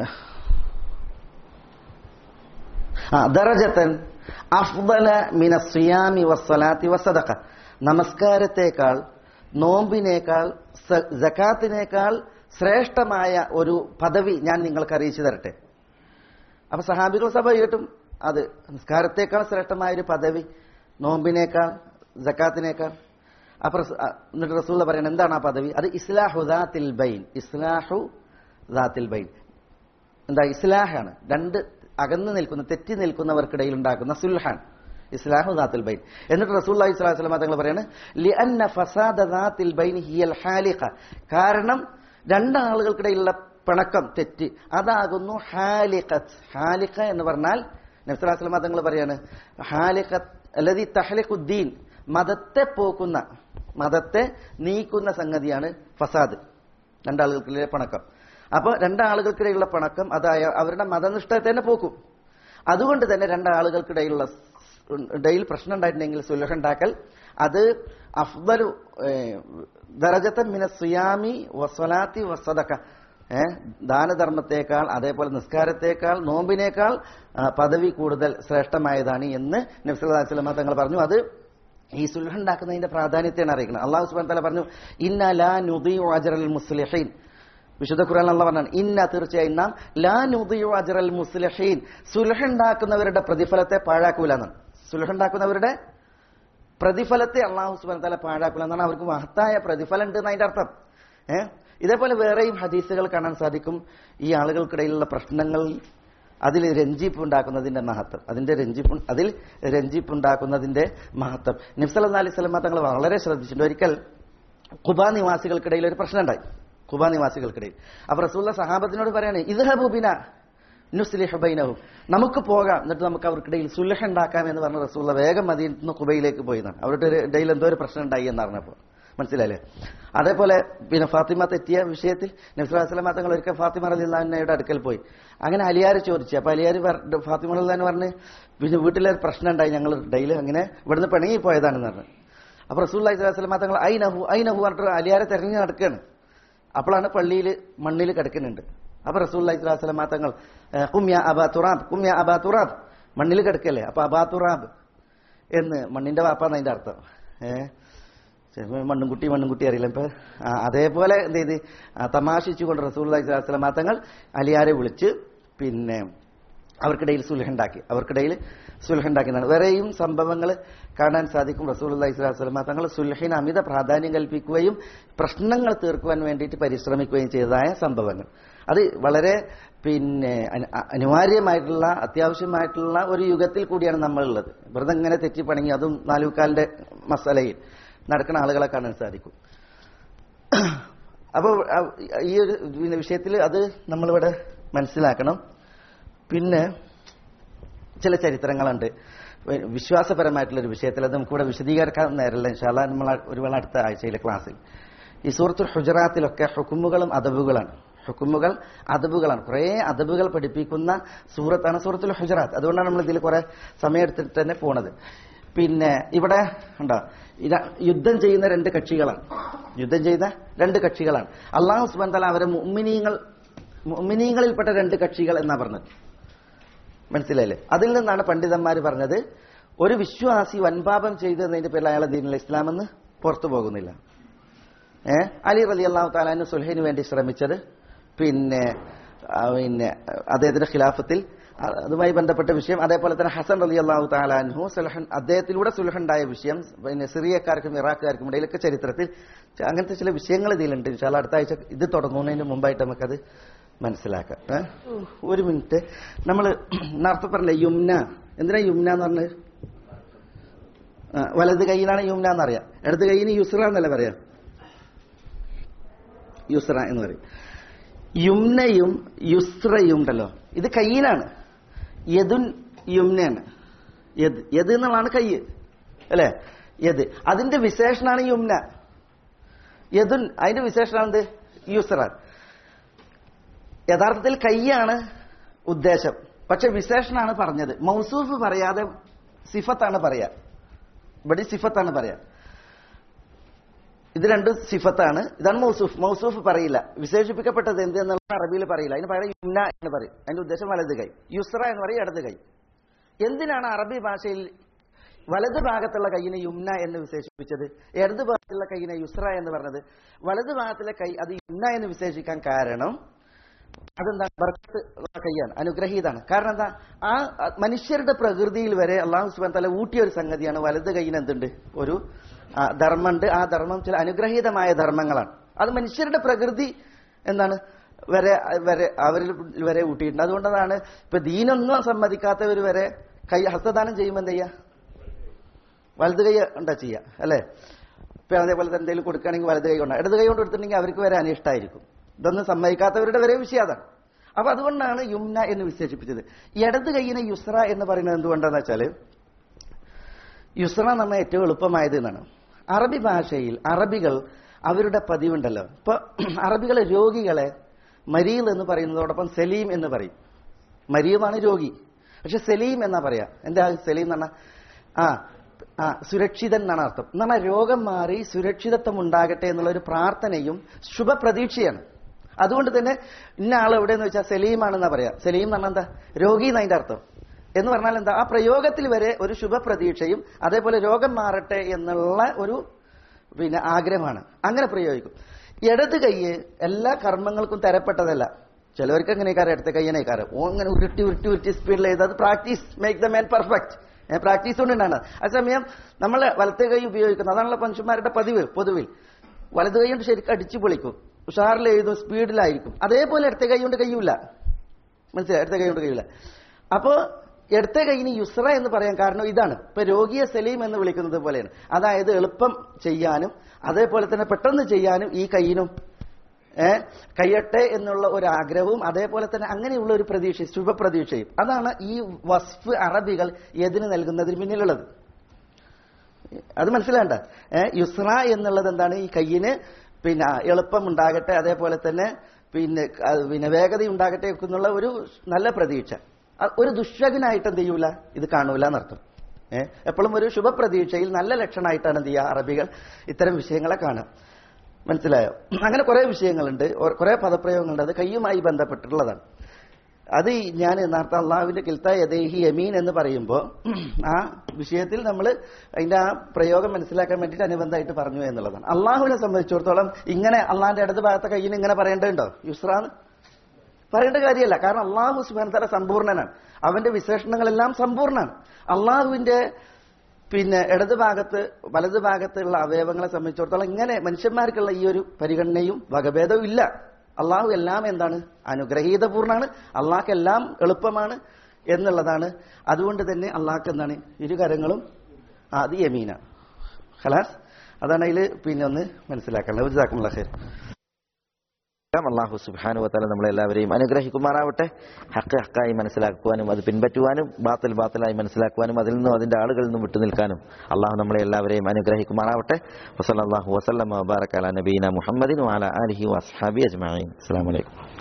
ആ ദറജത്തൻ അഫ്ദല മിന സിയാമി വസ്സലാത്തി വസദഖ നമസ്കാരത്തെക്കാൾ നോമ്പിനേക്കാൾ സ- സകാത്തിനേക്കാൾ ശ്രേഷ്ഠമായ ഒരു പദവി ഞാൻ നിങ്ങൾക്ക് അറിയിച്ചു തരട്ടെ അപ്പൊ സഹാബികൾ സഭ കേട്ടും അത് നിസ്കാരത്തേക്കാൾ ശ്രേഷ്ഠമായ ഒരു പദവി നോമ്പിനേക്കാൾ ജക്കാത്തിനേക്കാൾ അപ്പൊ റസൂ- ആ, എന്നിട്ട് റസൂല പറയണം എന്താണ് ആ പദവി അത് ഇസ്ലാഹു ദാത്തിൽ ബൈൻ ഇസ്ലാഹു ദാത്തിൽ ബൈൻ എന്താ ഇസ്ലാഹാണ് രണ്ട് അകന്നു നിൽക്കുന്ന തെറ്റി നിൽക്കുന്നവർക്കിടയിൽ ഉണ്ടാക്കുന്ന സുൽഹാൻ ഇസ്ലാഹു ദാത്തിൽ ബൈൻ എന്നിട്ട് റസൂല്ലി സ്വലാഹു വസ്ലം തങ്ങൾ പറയാണ് ലിഅന്ന ഫസാദ ദാത്തിൽ ബൈൻ ഹിയൽ ഹാലിഖ കാരണം രണ്ടാളുകൾക്കിടയിലുള്ള പിണക്കം തെറ്റ് അതാകുന്നു ഹാലിഖത്ത് ഹാലിഖ എന്ന് പറഞ്ഞാൽ നബ്സലാസ്ലമ തങ്ങൾ പറയാണ് ഹാലിഖത്ത് അല്ലതി തഹ്ലിഖുദ്ദീൻ മതത്തെ പോക്കുന്ന മതത്തെ നീക്കുന്ന സംഗതിയാണ് ഫസാദ് രണ്ടാളുകൾക്കിടയിലെ പിണക്കം അപ്പൊ രണ്ടാളുകൾക്കിടയിലുള്ള പിണക്കം അതായ അവരുടെ മതനിഷ്ഠത്തെ തന്നെ പോക്കും അതുകൊണ്ട് തന്നെ രണ്ടാളുകൾക്കിടയിലുള്ള സ് ഇടയിൽ പ്രശ്നം ഉണ്ടായിട്ടുണ്ടെങ്കിൽ സുലഹ ഉണ്ടാക്കൽ അത് അഫ്ദലു ദറജത്തൻ മിന സുയാമി വസ്വലാത്തി വസ്സദക്ക ഏഹ് ദാനധർമ്മത്തെക്കാൾ അതേപോലെ നിസ്കാരത്തെക്കാൾ നോമ്പിനേക്കാൾ ആ, പദവി കൂടുതൽ ശ്രേഷ്ഠമായതാണ് എന്ന് നബ്സുല്ലാസ്ലമ തങ്ങൾ പറഞ്ഞു അത് ഈ സുൽഹ ഉണ്ടാക്കുന്നതിന്റെ പ്രാധാന്യത്തെയാണ് അറിയിക്കുന്നത് അള്ളാഹു സുബാൻ തല പറഞ്ഞു ഇന്ന ലാ നുദീഉ അജ്റൽ മുസ്ലിഹീൻ വിശുദ്ധ ഖുർആൻ അല്ല പറഞ്ഞാണ് ഇന്ന തീർച്ചയായും നാം ലാ നുദിയു അജ്റൽ മുസ്ലിഹീൻ സുൽഹ് ഉണ്ടാക്കുന്നവരുടെ പ്രതിഫലത്തെ പാഴാക്കൂല എന്നാണ് സുൽഹ് ഉണ്ടാക്കുന്നവരുടെ പ്രതിഫലത്തെ അള്ളാഹു സുബാൻ തല പാഴാക്കൂല എന്നാണ് അവർക്ക് മഹത്തായ പ്രതിഫലം ഉണ്ട് എന്നതിന്റെ അർത്ഥം ഏഹ് ഇതേപോലെ വേറെയും ഹദീസുകൾ കാണാൻ സാധിക്കും ഈ ആളുകൾക്കിടയിലുള്ള പ്രശ്നങ്ങൾ അതിൽ രഞ്ജിപ്പ് ഉണ്ടാക്കുന്നതിന്റെ മഹത്വം അതിന്റെ രഞ്ജിപ്പ് അതിൽ രഞ്ജിപ്പ് ഉണ്ടാക്കുന്നതിന്റെ മഹത്വം നിഫ്സൽ അലൈഹി സ്വലമ തങ്ങൾ വളരെ ശ്രദ്ധിച്ചിട്ടുണ്ട് ഒരിക്കൽ കുബാ നിവാസികൾക്കിടയിൽ ഒരു പ്രശ്നം ഉണ്ടായി കുബാ നിവാസികൾക്കിടയിൽ അപ്പൊ റസൂല്ല സഹാബത്തിനോട് പറയാണ് ഇദ്ഹബുബിന നുസ്ലിഹ് ബൈനഹും നമുക്ക് പോകാം എന്നിട്ട് നമുക്ക് അവർക്കിടയിൽ സുലഹ ഉണ്ടാക്കാം എന്ന് പറഞ്ഞ റസൂല്ല വേഗം മദീനത്ത് നിന്ന് കുബയിലേക്ക് പോയതാണ് അവരുടെ ഒരു ഇടയിൽ എന്തോ ഒരു പ്രശ്നം ഉണ്ടായി എന്ന് പറഞ്ഞപ്പോൾ മനസ്സിലായില്ലേ അതേപോലെ പിന്നെ ഫാത്തിമ തെറ്റിയ വിഷയത്തിൽ നബ്സുല്ലാസ്ലാം തങ്ങൾ ഒരിക്കൽ ഫാത്തിമ റലിയുടെ അടുക്കൽ പോയി അങ്ങനെ അലിയാർ ചോദിച്ചു അപ്പൊ അലിയാർ ഫാത്തിമ റലിന്ന് പറഞ്ഞ് പിന്നെ വീട്ടിലെ ഒരു പ്രശ്നം ഉണ്ടായി ഞങ്ങൾ ഡെയിലി അങ്ങനെ ഇവിടുന്ന് പിണങ്ങി പോയതാണെന്ന് പറഞ്ഞു അപ്പൊ റസൂൽ അലൈഹിസ്ലാം തങ്ങൾ ഐനഹു ഐനഹു പറഞ്ഞിട്ട് അലിയാരെ തെരഞ്ഞു നടക്കുകയാണ് അപ്പോഴാണ് പള്ളിയിൽ മണ്ണിൽ കിടക്കുന്നുണ്ട് അപ്പൊ റസൂൽ അലൈഹിസ്ലാം തങ്ങൾ ഏഹ്, കുമ്യ അബാ തുറാബ് കുമ്യ അബാ തുറാബ് മണ്ണിൽ കിടക്കല്ലേ അപ്പൊ അബാ തുറാബ് എന്ന് മണ്ണിന്റെ വാപ്പാന്ന് അതിന്റെ അർത്ഥം ഏഹ് ചിലപ്പോ മണ്ണുംകുട്ടി മണ്ണുംകുട്ടി അറിയില്ല ഇപ്പൊ ആ, അതേപോലെ എന്ത് ചെയ്ത് ആ, തമാശിച്ചുകൊണ്ട് റസൂൽ അലൈഹിസ്ലാം തങ്ങൾ അലിയാരെ വിളിച്ച് പിന്നെ അവർക്കിടയിൽ സുലഹുണ്ടാക്കി അവർക്കിടയിൽ സുലഹുണ്ടാക്കിയതാണ് വേറെയും സംഭവങ്ങൾ കാണാൻ സാധിക്കും റസൂൽ അലൈഹിസ്ലാം തങ്ങൾ സുലഹിന് അമിത പ്രാധാന്യം കൽപ്പിക്കുകയും പ്രശ്നങ്ങൾ തീർക്കുവാൻ വേണ്ടിയിട്ട് പരിശ്രമിക്കുകയും ചെയ്തതായ സംഭവങ്ങൾ അത് വളരെ പിന്നെ അനി- അ- അനിവാര്യമായിട്ടുള്ള അത്യാവശ്യമായിട്ടുള്ള ഒരു യുഗത്തിൽ കൂടിയാണ് നമ്മളുള്ളത് വെറുതെ ഇങ്ങനെ തെറ്റിപ്പണങ്ങി അതും നാലുകാലിന്റെ മസാലയിൽ നടക്കുന്ന ആളുകളെ കാണാൻ സാധിക്കും അപ്പോൾ ഈ ഒരു പിന്നെ വിഷയത്തിൽ അത് നമ്മളിവിടെ മനസ്സിലാക്കണം പിന്നെ ചില ചരിത്രങ്ങളുണ്ട് വിശ്വാസപരമായിട്ടുള്ള ഒരു വിഷയത്തിൽ അത് നമുക്കിവിടെ വിശദീകരിക്കാൻ നേരല്ല ഇൻഷാല്ല നമ്മൾ ഒരു വേള അടുത്ത ആഴ്ചയിലെ ക്ലാസ്സിൽ ഈ സൂറത്തുൽ ഹുജറാത്തിലൊക്കെ ഹുക്കുമുകളും അദബുകളാണ് ഹുക്കുമുകൾ അദബുകളാണ് കുറേ അദബുകൾ പഠിപ്പിക്കുന്ന സൂറത്താണ് സൂറത്തുൽ ഹുജറാത്ത് അതുകൊണ്ടാണ് നമ്മൾ ഇതിൽ കുറെ സമയമെടുത്തിട്ട് തന്നെ പോണത് പിന്നെ ഇവിടെ ഉണ്ടോ ഇത് യുദ്ധം ചെയ്യുന്ന രണ്ട് കക്ഷികളാണ് യുദ്ധം ചെയ്ത രണ്ട് കക്ഷികളാണ് അള്ളാഹു സുബാൻ തല അവരെ മുഅ്മിനീങ്ങൾ മുഅ്മിനീങ്ങളിൽപ്പെട്ട രണ്ട് കക്ഷികൾ എന്നാ പറഞ്ഞത് മനസ്സിലായില്ലേ അതിൽ നിന്നാണ് പണ്ഡിതന്മാർ പറഞ്ഞത് ഒരു വിശ്വാസി വൻപാപം ചെയ്തതിന്റെ പേരിൽ അയാളെ ദീനുൽ ഇസ്ലാം എന്ന് പുറത്തു പോകുന്നില്ല ഏ അലി റലി അള്ളാഹു താലാനു സുൽഹിന് വേണ്ടി ശ്രമിച്ചത് പിന്നെ ആ, പിന്നെ അദ്ദേഹത്തിന്റെ ഖിലാഫത്തിൽ ആ, അതുമായി ബന്ധപ്പെട്ട വിഷയം അതേപോലെ തന്നെ ഹസൻ റലി അള്ളാഹു താലാൻഹു സുൽഹൻ അദ്ദേഹത്തിലൂടെ സുൽഹുണ്ടായ വിഷയം പിന്നെ സിറിയക്കാർക്കും ഇറാഖുകാർക്കും ഇടയിലൊക്കെ ചരിത്രത്തിൽ ച- അങ്ങനത്തെ ചില വിഷയങ്ങൾ ഇതിലുണ്ട് ഇൻഷാല്ല അടുത്ത ആഴ്ച ഇത് തുടങ്ങുന്നതിന് മുമ്പായിട്ട് നമുക്കത് മനസ്സിലാക്കാം ഏ? ഒരു മിനിറ്റ് നമ്മൾ നേരത്തെ പറഞ്ഞ യുംന എന്തിനാ യുംന എന്ന് പറഞ്ഞത് ആ, വലത് കൈയിലാണ് യുംന എന്നറിയാം ഇടത് കൈയിന് യുസ്ര എന്നല്ല പറയാം യുസ്ര എന്ന് പറയും യുംനയും യുസ്രയും ഉണ്ടല്ലോ ഇത് കയ്യിലാണ് യദുൻ യുംനയാണ് യദ് യദ് എന്നുള്ളതാണ് കൈ അല്ലേ യദ് അതിന്റെ വിശേഷണാണ് യുംന യദുൻ അതിന്റെ വിശേഷണമാണ് എന്ത് യുസ്ര യഥാർത്ഥത്തിൽ കൈയാണ് ഉദ്ദേശം പക്ഷെ വിശേഷണാണ് പറഞ്ഞത് മൗസൂഫ് പറയാതെ സിഫത്താണ് പറയാ ഇവിടെ സിഫത്താണ് പറയാ ഇത് രണ്ടും സിഫത്താണ് ഇതാണ് മൗസൂഫ് മൗസൂഫ് പറയില്ല വിശേഷിപ്പിക്കപ്പെട്ടത് എന്ത് എന്നുള്ള അറബിയിൽ പറയില്ല അതിന് പകരം യുന്ന എന്ന് പറയും അതിന്റെ ഉദ്ദേശം വലത് കൈ യുസ്ര എന്ന് പറയും ഇടത് കൈ എന്തിനാണ് അറബി ഭാഷയിൽ വലത് ഭാഗത്തുള്ള കൈയിനെ യുംന എന്ന് വിശേഷിപ്പിച്ചത് ഇടത് ഭാഗത്തുള്ള കൈയിനെ യുസ്ര എന്ന് പറഞ്ഞത് വലത് ഭാഗത്തിലെ കൈ അത് യുംന എന്ന് വിശേഷിക്കാൻ കാരണം അതെന്താ ബർക്കത്ത് ഉള്ള കൈയാണ് അനുഗ്രഹീതാണ് കാരണം എന്താ ആ ആ മനുഷ്യരുടെ പ്രകൃതിയിൽ വരെ അള്ളാഹു സുബാൻ തല ഊട്ടിയ ഒരു സംഗതിയാണ് വലത് കൈയിന് എന്തുണ്ട് ഒരു ആ, ധർമ്മമുണ്ട് ആ ധർമ്മം ചില അനുഗ്രഹീതമായ ധർമ്മങ്ങളാണ് അത് മനുഷ്യരുടെ പ്രകൃതി എന്താണ് വരെ വരെ അവരിൽ വരെ ഊട്ടിയിട്ടുണ്ട് അതുകൊണ്ടതാണ് ഇപ്പൊ ദീനൊന്നും സമ്മതിക്കാത്തവർ വരെ കൈ ഹസ്തദാനം ചെയ്യുമ്പോൾ എന്ത് ചെയ്യാ വലത് കൈ ഉണ്ടാ ചെയ്യുക അല്ലേ ഇപ്പൊ അതേപോലെ തന്നെ എന്തെങ്കിലും കൊടുക്കുകയാണെങ്കിൽ വലത് കൈ കൊണ്ട് ഇടത് കൈ കൊണ്ട് എടുത്തിട്ടുണ്ടെങ്കിൽ അവർക്ക് വരെ അനിഷ്ടമായിരിക്കും ഇതൊന്നും സമ്മതിക്കാത്തവരുടെ വരെ വിഷയം അതാണ് അപ്പൊ അതുകൊണ്ടാണ് യുംന എന്ന് വിശേഷിപ്പിച്ചത് ഇടത് കൈയിനെ യുസ്ര എന്ന് പറയുന്നത് എന്തുകൊണ്ടാന്ന് വെച്ചാല് യുസ്ര എന്ന് പറഞ്ഞാൽ ഏറ്റവും എളുപ്പമായത് എന്നാണ് അറബി ഭാഷയിൽ അറബികൾ അവരുടെ പതിവുണ്ടല്ലോ ഇപ്പൊ അറബികളെ രോഗികളെ മരീൽ എന്ന് പറയുന്നതോടൊപ്പം സലീം എന്ന് പറയും മരീമാണ് രോഗി പക്ഷെ സലീം എന്നാ പറയാ എന്താ സലീം എന്ന് പറഞ്ഞാൽ ആ ആ സുരക്ഷിതൻ എന്നാണ് അർത്ഥം എന്ന് പറഞ്ഞാൽ രോഗം മാറി സുരക്ഷിതത്വം ഉണ്ടാകട്ടെ എന്നുള്ള ഒരു പ്രാർത്ഥനയും ശുഭപ്രതീക്ഷയാണ് അതുകൊണ്ട് തന്നെ ഇന്ന ആൾ എവിടെയെന്ന് വെച്ചാൽ സലീമാണെന്നാ പറയാ സലീം എന്ന് പറഞ്ഞാൽ എന്താ രോഗി എന്നതിന്റെ അർത്ഥം എന്ന് പറഞ്ഞാൽ എന്താ ആ പ്രയോഗത്തിൽ വരെ ഒരു ശുഭപ്രതീക്ഷയും അതേപോലെ രോഗം മാറട്ടെ എന്നുള്ള ഒരു പിന്നെ ആഗ്രഹമാണ് അങ്ങനെ പ്രയോഗിക്കും ഇടത് കൈ എല്ലാ കർമ്മങ്ങൾക്കും തരപ്പെട്ടതല്ല ചിലവർക്ക് എങ്ങനെയൊക്കെ ഇടത്തെ കയ്യനേക്കാരം ഓ അങ്ങനെ ഉരുട്ടി ഉരുട്ടി ഉരുട്ടി സ്പീഡിൽ ചെയ്ത് അത് practice make the man perfect practice കൊണ്ടുണ്ടാണ് അതേസമയം നമ്മൾ വലത്തെ കൈ ഉപയോഗിക്കുന്നത് അതാണല്ലോ മനുഷ്യന്മാരുടെ പതിവ് പൊതുവിൽ വലത് കൈ കൊണ്ട് ശരിക്കും അടിച്ചു പൊളിക്കും ഉഷാറിൽ എഴുതും സ്പീഡിലായിരിക്കും അതേപോലെ ഇടത്തെ കൈ കൊണ്ട് കഴിയൂല മനസ്സിലായി ഇടത്തെ കൈ കൊണ്ട് കഴിയൂല അപ്പോ ഇടത്തെ കൈയിന് യുസ്ര എന്ന് പറയാൻ കാരണം ഇതാണ് ഇപ്പൊ രോഗിയെ സലീം എന്ന് വിളിക്കുന്നത് പോലെയാണ് അതായത് എളുപ്പം ചെയ്യാനും അതേപോലെ തന്നെ പെട്ടെന്ന് ചെയ്യാനും ഈ കൈയിനും ഏ കഴിയട്ടെ എന്നുള്ള ഒരു ആഗ്രഹവും അതേപോലെ തന്നെ അങ്ങനെയുള്ള ഒരു പ്രതീക്ഷ ശുഭപ്രതീക്ഷയും അതാണ് ഈ വസ്ഫ് അറബികൾ എതിന് നൽകുന്നതിന് പിന്നിലുള്ളത് അത് മനസ്സിലാണ്ട ഏഹ് യുസ്ര എന്നുള്ളത് എന്താണ് ഈ കയ്യിന് പിന്നെ എളുപ്പം ഉണ്ടാകട്ടെ അതേപോലെ തന്നെ പിന്നെ അത് പിന്നെ വേഗത ഉണ്ടാകട്ടെ എന്നുള്ള ഒരു നല്ല പ്രതീക്ഷ അ- ഒരു ദുഷ്യകനായിട്ട് എന്ത് ചെയ്യൂല ഇത് കാണൂല എന്നർത്ഥം ഏഹ് എപ്പോഴും ഒരു ശുഭപ്രതീക്ഷയിൽ നല്ല ലക്ഷണമായിട്ടാണ് എന്ത് ചെയ്യുക അറബികൾ ഇത്തരം വിഷയങ്ങളെ കാണുക മനസ്സിലായോ അങ്ങനെ കുറെ വിഷയങ്ങളുണ്ട് ഒ- കുറെ പദപ്രയോഗങ്ങളുണ്ട് അത് കയ്യുമായി ബന്ധപ്പെട്ടിട്ടുള്ളതാണ് അത് ഈ ഞാൻ നേരത്തെ അള്ളാഹുവിന്റെ കിൽത്ത യദേഹി യമീൻ എന്ന് പറയുമ്പോൾ ആ വിഷയത്തിൽ നമ്മൾ അതിന്റെ ആ പ്രയോഗം മനസ്സിലാക്കാൻ വേണ്ടിയിട്ട് അനുബന്ധമായിട്ട് പറഞ്ഞു എന്നുള്ളതാണ് അള്ളാഹുവിനെ സംബന്ധിച്ചിടത്തോളം ഇങ്ങനെ അള്ളാഹിന്റെ ഇടത് ഭാഗത്തെ കയ്യിന് ഇങ്ങനെ പറയേണ്ടതുണ്ടോ യുസ്രാന്ന് പറയേണ്ട കാര്യമല്ല കാരണം അള്ളാഹു സുബാനത്തല സമ്പൂർണ്ണനാണ് അവന്റെ വിശേഷണങ്ങളെല്ലാം സമ്പൂർണ്ണമാണ് അള്ളാഹുവിന്റെ പിന്നെ ഇടത് ഭാഗത്ത് വലത് ഭാഗത്തുള്ള അവയവങ്ങളെ സംബന്ധിച്ചിടത്തോളം ഇങ്ങനെ മനുഷ്യന്മാർക്കുള്ള ഈ ഒരു പരിഗണനയും വകഭേദവും ഇല്ല അള്ളാഹു എല്ലാം എന്താണ് അനുഗ്രഹീതപൂർണ്ണാണ് അള്ളാഹ്ക്ക് എല്ലാം എളുപ്പമാണ് എന്നുള്ളതാണ് അതുകൊണ്ട് തന്നെ അള്ളാഹ്ക്ക് എന്താണ് ഇരു കരങ്ങളും ആദ്യ യമീന ഖലാസ് അതാണ് അതിൽ പിന്നെ ഒന്ന് മനസ്സിലാക്കേണ്ടത് ജസാക്കുമുള്ള ഖൈർ അള്ളാഹു സുബാനു വത്താല നമ്മളെല്ലാവരെയും അനുഗ്രഹിക്കുമാറാവട്ടെ ഹക്ക് ഹക്കായി മനസ്സിലാക്കുവാനും അത് പിൻപറ്റുവാനും ബാത്തിൽ ബാത്തിലായി മനസ്സിലാക്കുവാനും അതിൽ നിന്നും അതിന്റെ ആളുകളിൽ നിന്നും വിട്ടുനിൽക്കാനും അള്ളാഹു നമ്മളെ എല്ലാവരെയും അനുഗ്രഹിക്കുമാറാവട്ടെ വസല്ലാഹു വസ്ലം വബാറക്കാല നബീന മുഹമ്മദിൻ വാല അലഹി വസ്ഹാബി അജ്മാൻ അസ്സാം വലൈക്കും